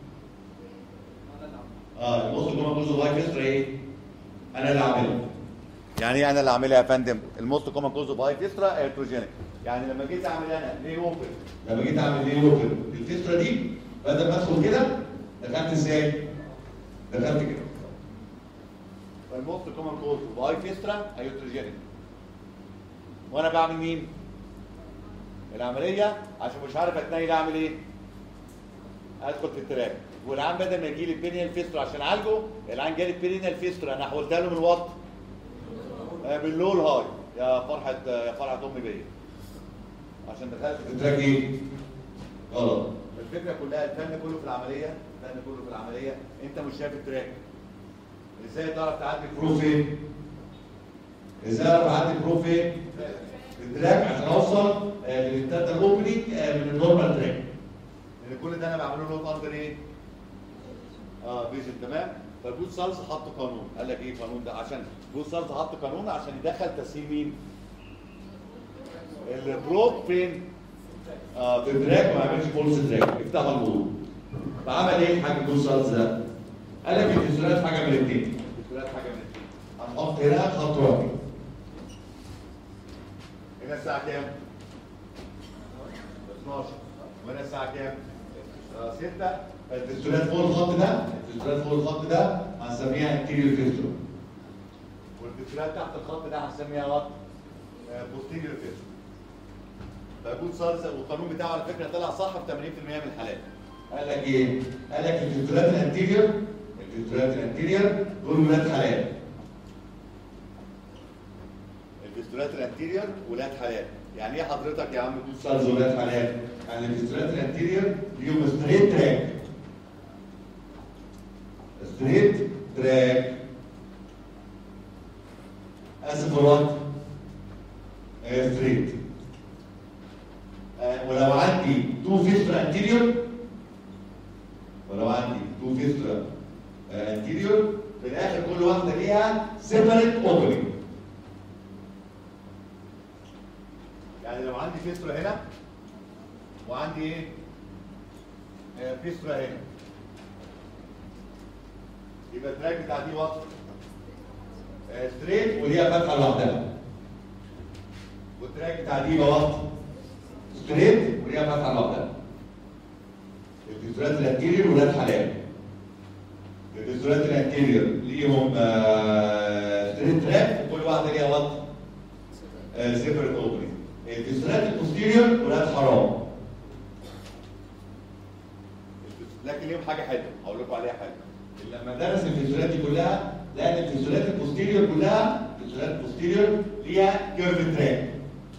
اه الموست كومن كوز اوف هاي فيستولا ايه؟ انا اللي عاملها يعني ايه انا اللي عاملها يا فندم الموست كومن كوز اوف هاي فيسترا هيتروجينيك يعني لما جيت اعمل انا ليه اوبن لما جيت اعمل ليه ووكر الفكره دي بدل ما ادخل كده دخلت ازاي؟ دخلت كده الموست كومن كوز اوف هاي فيسترا هيتروجينيك وانا بعمل مين العمليه عشان مش عارف اتنيل اعمل ايه ادخل في التراك والعام بدل ما يجي لي بينيال فيسترا عشان اعالجه العام جالي بينيال فيسترا انا حولتها له من وات آه، باللو الهاي يا فرحه يا فرحه امي بيا عشان دخلت في التراك ايه؟ غلط الفكره كلها الفن كله في العمليه الفن كله في العمليه انت مش شايف التراك ازاي تعرف تعدي البرو فين؟ ازاي اعرف اعدي البرو فين؟ التراك عشان اوصل آه، للتاتا اوبننج آه، من النورمال تراك لان كل ده انا بعمله له اندر ايه؟ اه فيجن تمام فبوت سالز حط قانون قال لك ايه القانون ده عشان بوت سالز حط قانون عشان يدخل تسهيل مين؟ البروب فين؟ اه في التراك ما عملش فولس تراك افتح النور فعمل ايه الحاج بول سالز ده؟ قال لك الفيزيولات حاجه من الاثنين الثلاث حاجه من الاثنين هنحط هنا خط واحد هنا الساعه كام؟ 12 وهنا الساعه كام؟ آه 6 الفيزيولات فوق الخط ده الفيزيولات فوق الخط ده هنسميها انتيريور فيزيول والفيتشرات تحت الخط ده هنسميها وات بوستيريور فيتشر فبوت سالز والقانون بتاعه على فكره طلع صح في 80% من الحالات قال لك ايه؟ قال لك الفيزيولات الانتيريور الفيزيولات الانتيريور دول ولاد حلال الفيستولات الانتيريور ولاد حلال يعني ايه حضرتك يا عم بوت سالز ولاد حلال يعني الفيزيولات الانتيريور ليهم ستريت تراك ستريت تراك اسف وات ستريت آه، ولو عندي تو فيسترا انتيريور ولو عندي تو فيسترا انتيريور في الاخر كل واحده ليها سيبريت اوبننج يعني لو عندي فيستولا هنا وعندي ايه؟ آه، فيستولا هنا يبقى التراك بتاع دي وات ستريت وليها فتحه لوحدها والتراك بتاع دي بوط ستريت وليها فتحه لوحدها الفيزورات الانتيريور ولاد حلال الفيزورات الانتيريور ليهم آه، ستريت تراك وكل واحده ليها وط سيبريت اوبننج الفيزورات البوستيريور ولاد حرام لكن ليهم حاجه حلوه هقول لكم عليها حاجه لما درس الفيزورات دي كلها لقى ان الفيزورات البوستيريور كلها الفيزورات البوستيريور ليها كيرف تراك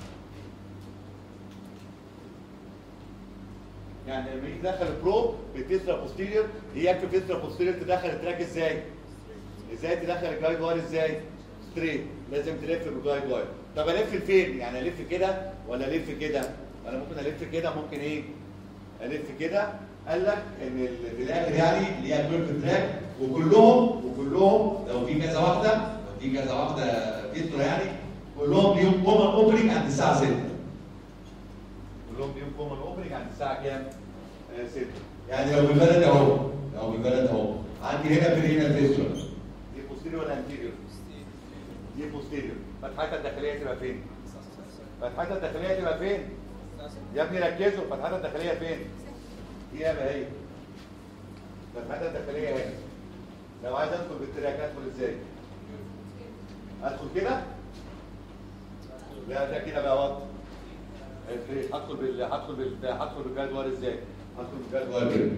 يعني لما يجي يدخل البروب بالفيسترا بوستيريور هي في فيسترا بوستيريور تدخل التراك ازاي؟ ازاي تدخل الجايد واير ازاي؟ ستريت لازم تلف بالجايد واير طب الف لفين؟ يعني الف كده ولا الف كده؟ انا ممكن الف كده ممكن ايه؟ الف كده قال لك ان ال- في الاخر يعني ليها كيرف تراك وكلهم وكلهم لو في كذا واحده لو في كذا واحده فيسترا يعني كلهم ليهم كومن اوبننج عند الساعه 6 كلهم ليهم كومن اوبننج عند الساعه كام؟ 6 يعني لو بالبلد اهو لو بالبلد اهو عندي هنا برينا فيسترا دي بوستيريور ولا انتيريور؟ دي بوستيريور فتحتها الداخليه تبقى فين؟ فتحتها الداخليه تبقى فين؟ يا ابني ركزوا فتحتها الداخليه فين؟ دي يبقى هي فتحتها الداخليه هنا لو عايز ادخل بالتراك ادخل ازاي؟ ادخل كده؟ لا ده كده بقى وط هدخل بال هدخل بال هدخل بالجدول ازاي؟ هدخل بالجدول كده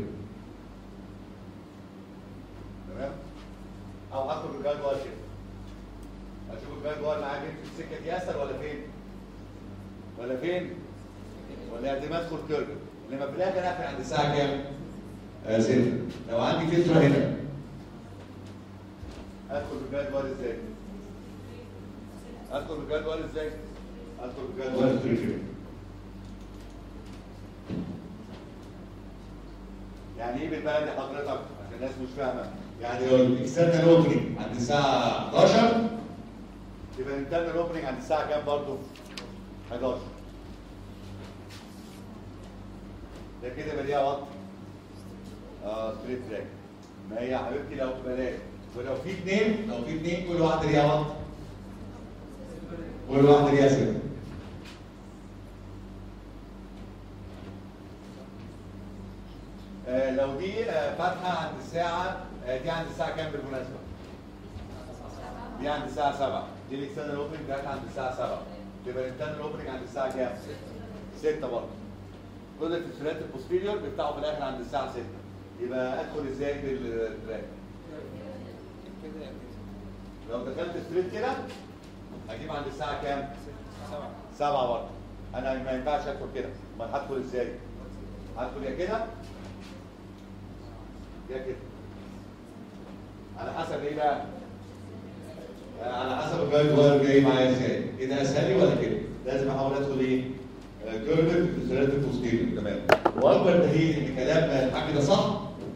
تمام او هاخد الجدول كده اشوف الجدول معايا فين في السكه دي اسهل ولا فين ولا فين ولا لازم ادخل كيرف انما في الاخر اقفل عند عند الساعه الساعه كام؟ 6 لو عندي فيسترا هنا ادخل بالجدول ازاي ادخل بالجدول ازاي ادخل بالجدول ولا ستريت كده يعني ايه بالبلدي حضرتك عشان الناس مش فاهمه يعني لو الاكسترنال اوبننج عند الساعه 11 يبقى الانترنال اوبننج عند الساعه كام برضه 11 ده كده يبقى ليها وقت اه ستريت تراك ما هي يا حبيبتي لو بلاش ولو في اثنين لو في اثنين كل واحده ليها وقت كل واحده ليها سنه آه لو دي آه فاتحه عند الساعه آه دي عند الساعه كام بالمناسبه؟ دي عند الساعه 7 دي الاكسترنال اوبننج بتاعتها عند الساعه 7 يبقى الانترنال اوبننج عند الساعه كام؟ 6 برضه كل الفيسيولات البوستيريور بيفتحوا في الاخر عند الساعه 6 يبقى ادخل ازاي بالتراك؟ كده يعني لو دخلت ستريت كده هجيب عند الساعه كام؟ 7 برضه انا ما ينفعش ادخل كده امال هدخل ازاي؟ هدخل يا كده يا كده على حسب ايه بقى؟ على حسب الجايد واير جاي معايا ازاي كده اسهل لي ولا كده لازم احاول ادخل ايه كيرف في الفيزيولات البوستيريور تمام واكبر دليل ان كلام الحاج ده صح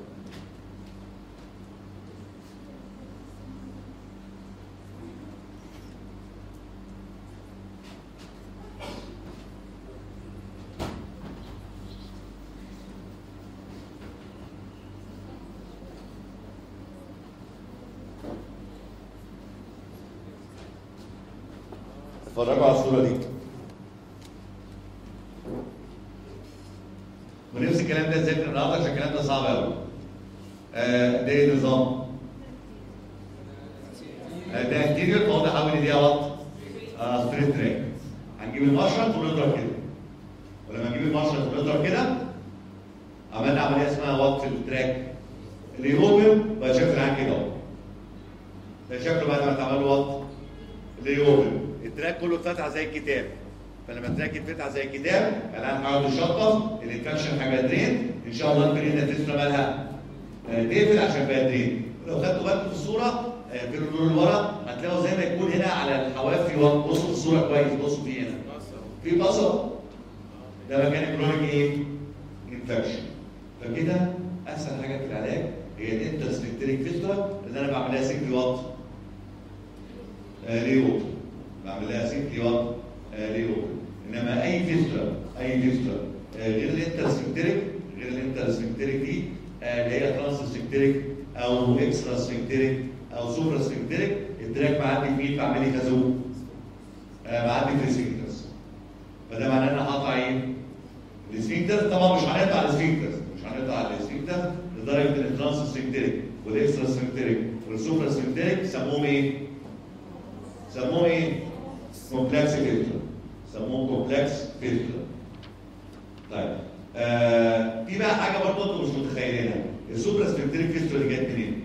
اتفرجوا على الصوره دي ونفس الكلام ده ازاي في النهارده عشان الكلام ده صعب قوي آه ده ايه النظام آه ده انتيريور فهو حاول يديها وات آه ستريت تراك هنجيب المشرط ونضرب كده ولما نجيب المشرط ونضرب كده عملنا عمليه اسمها وات في التراك اللي يوبن بقى شكل عن كده اهو ده شكله بعد ما اتعمل له وات اللي يوبن التراك كله اتفتح زي الكتاب فلما التراك يتفتح زي الكتاب الان هقعد الشطه الانفكشن هيبقى درين ان شاء الله البرينا تسرى مالها آه، تقفل عشان بقى درين لو خدتوا بالكم في الصوره آه، في الدور اللي ورا هتلاقوا زي ما يكون هنا على الحواف في وقت بصوا في الصوره كويس بصوا في هنا في بصل ده مكان الكرونيك ايه؟ انفكشن فكده اسهل حاجه في العلاج هي الانترسبكتريك فيستولا اللي انا بعملها سيمبلي وات ريوب بعمل لها سيمبلي وات ريوب انما اي فيستولا اي فيستولا آه، غير الانترسبكتريك غير الانترسبكتريك دي آه، اللي هي ترانسسبكتريك او اكسترا سبكتريك او سوبرا سبكتريك التراك معدي في مين بعمل لي خازوق آه، معدي في السفنكترز فده معناه ان انا هقطع ايه؟ السفنكتر طبعا مش هنقطع السفنكتر مش هنقطع السفنكتر لدرجه ان الترانس سفنكتريك والاكسترا سفنكتريك والسوبرا سفنكتريك سموهم ايه؟ سموهم ايه؟ كومبلكس فيلتر سموهم كومبلكس فيلتر طيب آه في بقى حاجه برضه انتوا مش متخيلينها السوبرا سفنكتريك فيلتر اللي جت منين؟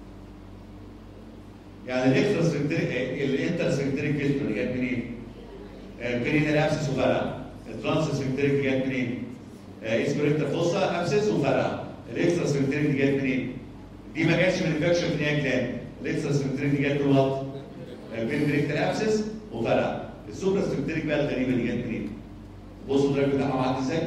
يعني الاكسترا سفنكتريك الانتر سفنكتريك فيلتر اللي جت منين؟ بيرينال ابسس وفرع الترانس سفنكتريك دي جت منين؟ اسبريتا فوسا ابسس وفرع الاكسترا سفنكتريك دي جت منين؟ دي ما جاتش من انفكشن في نيا جلاند الاكسترا سفنكتريك دي جت من وات؟ بيرينال ابسس وفرع السوبرا سفنكتريك بقى الغريبه دي جت منين؟ بصوا الدراج بتاعها معدي ازاي؟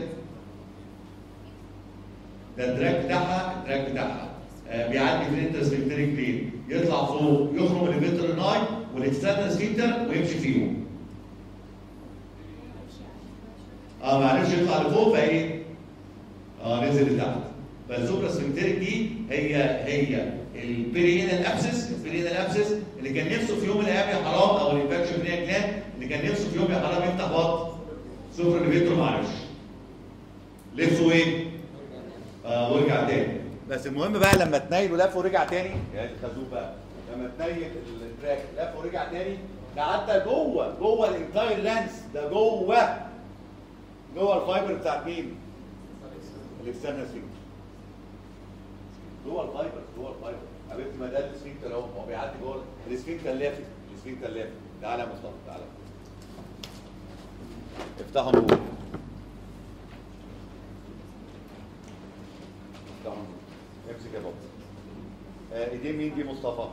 ده الدراج بتاعها الدراج بتاعها آه، بيعدي في الانترسبكتريك بلين يطلع فوق يخرج من الفيتريناي والاكسترنال سفنكتر ويمشي فيهم اه ما عرفش يطلع لفوق فايه؟ اه نزل لتحت فالسوبرا سفنكتريك دي هي هي البرينال ابسس البرينال ابسس اللي كان نفسه في يوم من الايام يا حرام او الانفكشن برينال جلاند اللي كان نفسه في يوم يا حرام يفتح بط سوبرا ليفيتور ما عرفش لفه ايه؟ اه ورجع تاني بس المهم بقى لما تنيل ولف ورجع تاني يا الخازوق بقى لما تنيل التراك لف ورجع تاني ده عدى جوه جوه الانتاير لانس ده جوه جوه الفايبر بتاعت مين؟ الاكسترنال سفنكتر جوه الفايبر جوه الفايبر حبيبتي ما ده السفنكتر اهو هو بيعدي جوه السفنكتر لافت السفنكتر لافت تعالى يا مصطفى تعالى افتحوا من جوه افتحوا من جوه امسك يا بابا آه، ايدين مين دي مصطفى؟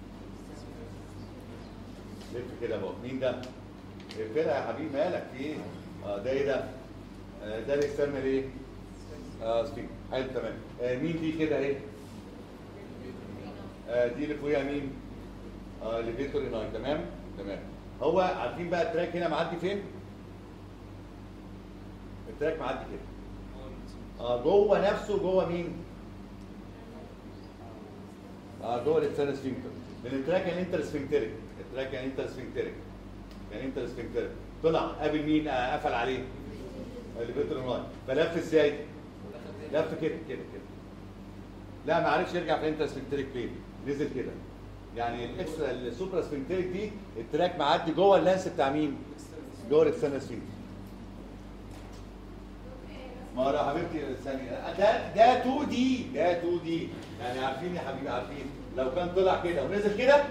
لف كده يا بابا مين ده؟ اقفلها يا حبيبي مالك في ايه؟ اه ده ايه ده؟ آه، ده الاكسترنال ايه؟ اه ستيك حلو تمام آه مين دي كده اهي؟ آه دي اللي فوقيها مين؟ اه ليفيتوري ناين تمام؟ تمام هو عارفين بقى التراك هنا معدي فين؟ التراك معدي كده اه جوه نفسه جوه مين؟ اه جوه الاكسترنال سفنكتر من التراك الانتر سفنكتريك التراك الانتر سفنكتريك الانتر سفنكتريك طلع قابل مين آه قفل عليه الليفيتوري ناين فلف ازاي؟ لف كده كده كده لا ما عرفش يرجع في الانتر سفنكتريك بين نزل كده يعني الاكسترا السوبرا سفنكتريك دي التراك معدي جوه اللانس بتاع مين؟ جوه الاكسترنال سفنكتر ما هو يا حبيبتي ثانية ده ده 2 دي ده 2 دي يعني عارفين يا حبيبي عارفين لو كان طلع كده ونزل كده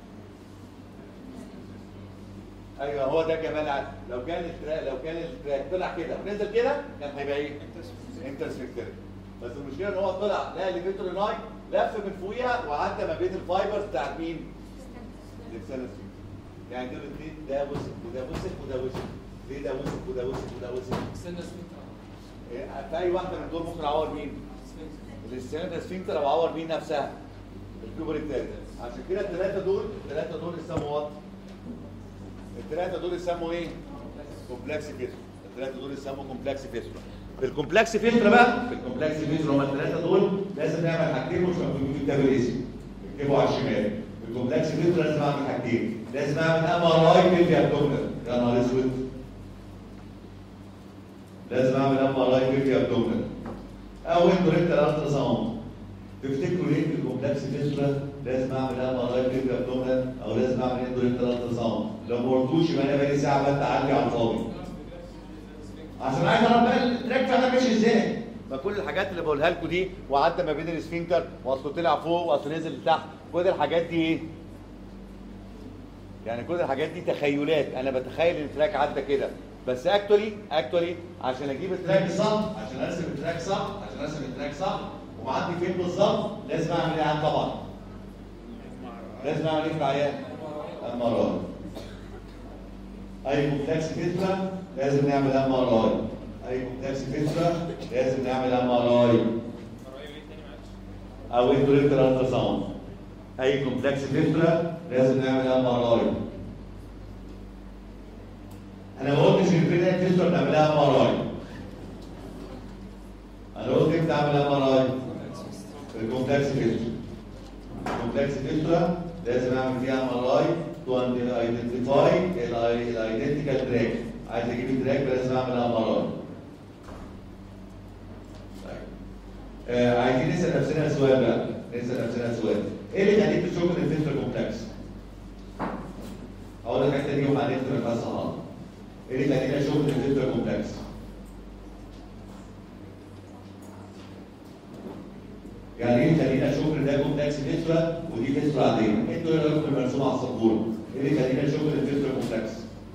ايوه هو ده جمال عقل. لو كان التراك لو كان التراك طلع كده ونزل كده كان هيبقى ايه؟ انترسبكتريك بس المشكله ان هو طلع لقى ليفيتوري ناي لف من فوقيها وعدى ما بين الفايبرز بتاعت مين؟ الاكسترنال يعني دول الاثنين ده وسك وده وسك وده وسك ليه ده وسك وده وسك وده وسك؟ استنى سفنكتر إيه، في اي واحده من دول ممكن اعور مين؟ الاستناد سفنكتر او اعور مين نفسها؟ الكوبر الثالث عشان كده الثلاثه دول الثلاثه دول يسموا وات؟ الثلاثه دول يسموا ايه؟ كومبلكس فيتر الثلاثه دول يسموا كومبلكس فيتر في الكومبلكس فيتر بقى في الكومبلكس فيزر هما الثلاثه دول لازم نعمل حاجتين مش مكتوبين في كتاب الاسم اكتبوا على الشمال في الكومبلكس فيزر لازم اعمل حاجتين لازم اعمل ام ار اي في ابدومينال يا نهار اسود لازم اعمل ام ار اي في ابدومينال او اندوريكتال الترا ساوند تفتكروا ليه في الكومبلكس فيزر لازم اعمل ام ار اي في ابدومينال او لازم اعمل اندوريكتال الترا ساوند لو ما قلتوش يبقى انا بقالي ساعه بتعدي على الفاضي عشان عايز اعرف بقى التراك فعلا ماشي ازاي ما كل الحاجات اللي بقولها لكم دي وعدى ما بين السفنكتر واصله طلع فوق واصله نزل لتحت كل الحاجات دي ايه؟ يعني كل الحاجات دي تخيلات انا بتخيل ان التراك عدى كده بس اكتولي اكتولي عشان اجيب التراك التراك صح عشان ارسم التراك صح عشان ارسم التراك صح ومعدي فين بالظبط لازم اعمل ايه عاد طبعا لازم اعمل ايه في العيان ام ار اي اي كومبلكس فيترا لازم نعمل ام ار اي اي كومبلكس فيترا لازم نعمل ام ار اي او اندوريكتال الترا ساوند اي كومبلكس فيستولا لازم نعمل ام ار اي انا ما قلتش الفينال فيستولا نعملها ام ار اي انا قلت امتى اعمل ام ار اي الكومبلكس فيستولا الكومبلكس فيستولا لازم اعمل فيها ام ار اي تو ايدنتيفاي الايدنتيكال تراك عايز اجيب التراك لازم اعمل ام ار اي آه عايزين نسال نفسنا سؤال بقى نسال نفسنا سؤال ايه اللي يخليك تشوف الفيستولا كومبلكس؟ اقول لك الحته دي وهنختم الفلسفه النهارده ايه اللي يخليني اشوف الفيستولا كومبلكس؟ يعني ايه يخليني اشوف ان ده كومبلكس فيستولا ودي فيستولا عاديه؟ انتوا ايه رايكم في المرسوم على السبوره؟ ايه اللي يخليني اشوف ان الفيستولا كومبلكس؟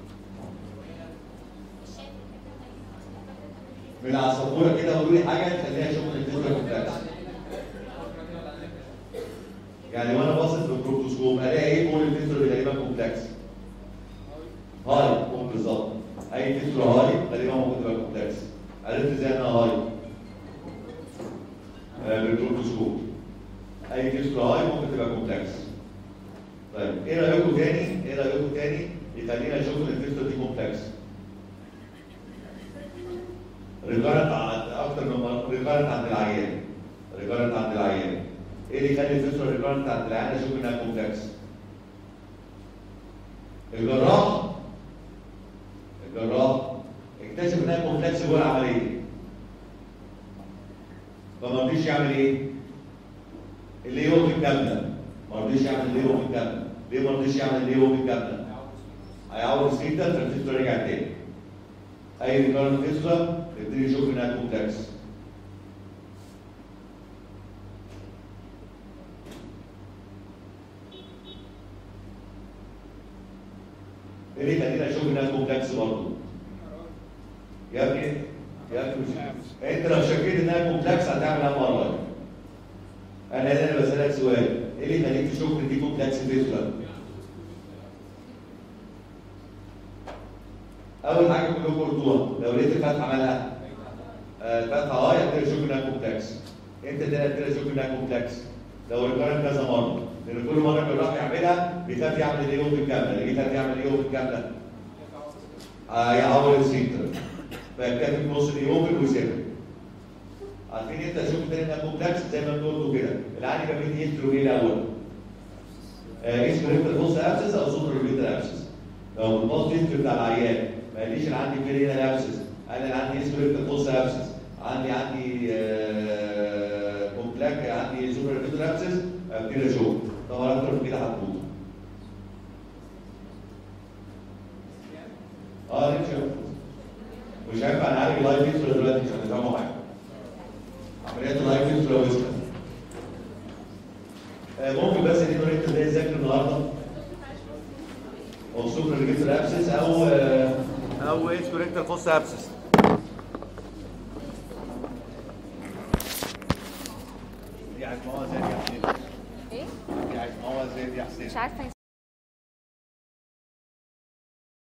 من على السبوره كده قولوا لي حاجه تخليني اشوف ان الفيستولا كومبلكس. يعني وانا باصص بالبروكتوسكوب الاقي ايه كل الفيستولا اللي غالبا كومبلكس؟ هاي قوم بالظبط اي فيستولا هاي غالبا ممكن تبقى كومبلكس. عرفت ازاي انها هاي؟ بالبروتوسكوب اي فيستولا هاي ممكن تبقى كومبلكس طيب ايه رايكم تاني ايه رايكم تاني يخلينا نشوف ان الفيستولا دي كومبلكس ريجارد اكتر من مره ريجارد عند العيان ريجارد عند العيان ايه اللي يخلي الفيستولا ريجارد عند العيان اشوف انها كومبلكس الجراح الجراح اكتشف انها كومبلكس جوه العمليه فما رضيش يعمل ايه؟ اللي هو في الكامله ما رضيش يعمل اللي هو في الكامله ليه ما رضيش يعمل اللي هو في الكامله؟ هيعور سيتا فالفيستولا رجع تاني اي ريكارنت فيستولا يبتدي يشوف انها كومبلكس ايه اللي يخليني اشوف انها كومبلكس برضه؟ يا ابني يا ابني مش انت لو شكيت انها كومبلكس هتعمل ام ار اي انا هنا بسالك سؤال ايه اللي يخليك تشك ان دي كومبلكس فيستولا؟ اول حاجه كلكم قلتوها لو لقيت الفتحه مالها آه، الفتحه اه يبتدي اشك انها كومبلكس انت ده يبتدي اشك انها كومبلكس لو ريكارنت كذا مره لان كل مره الجراح يعملها بيخاف يعمل ايه في الكامله اللي بيخاف يعمل ايه في الكامله آه، يعور السيكتر فالكاتب نص اليوم ويسيبها عارفين انت شوف تاني انها كومبلكس زي ما انتوا قلتوا كده العادي كان بيدي يسترو ايه الاول؟ اسمه ريكتال بوست ابسس او سوبر ريكتال ابسس لو البوست هيستوري بتاع العيان ما قاليش انا عندي كلينال ابسس انا اللي عندي اسمه ريكتال بوست ابسس عندي عندي كومبلاك عندي سوبر ريكتال ابسس ابتدي اشوف طبعا اكتر من كده هتموت اه نمشي مش هينفع نعالج لايف فيستولا دلوقتي عشان نفهموا حاجه عمليات اللايف فيستولا ويسكا ممكن بس ان انت ازاي تذاكر النهارده او سوبر ريجيتال ابسس او آه، او ايش ريكتال فوس ابسس دي عايز مواد زي دي يا حسين ايه دي عايز مواد زي دي يا حسين مش عارفه يا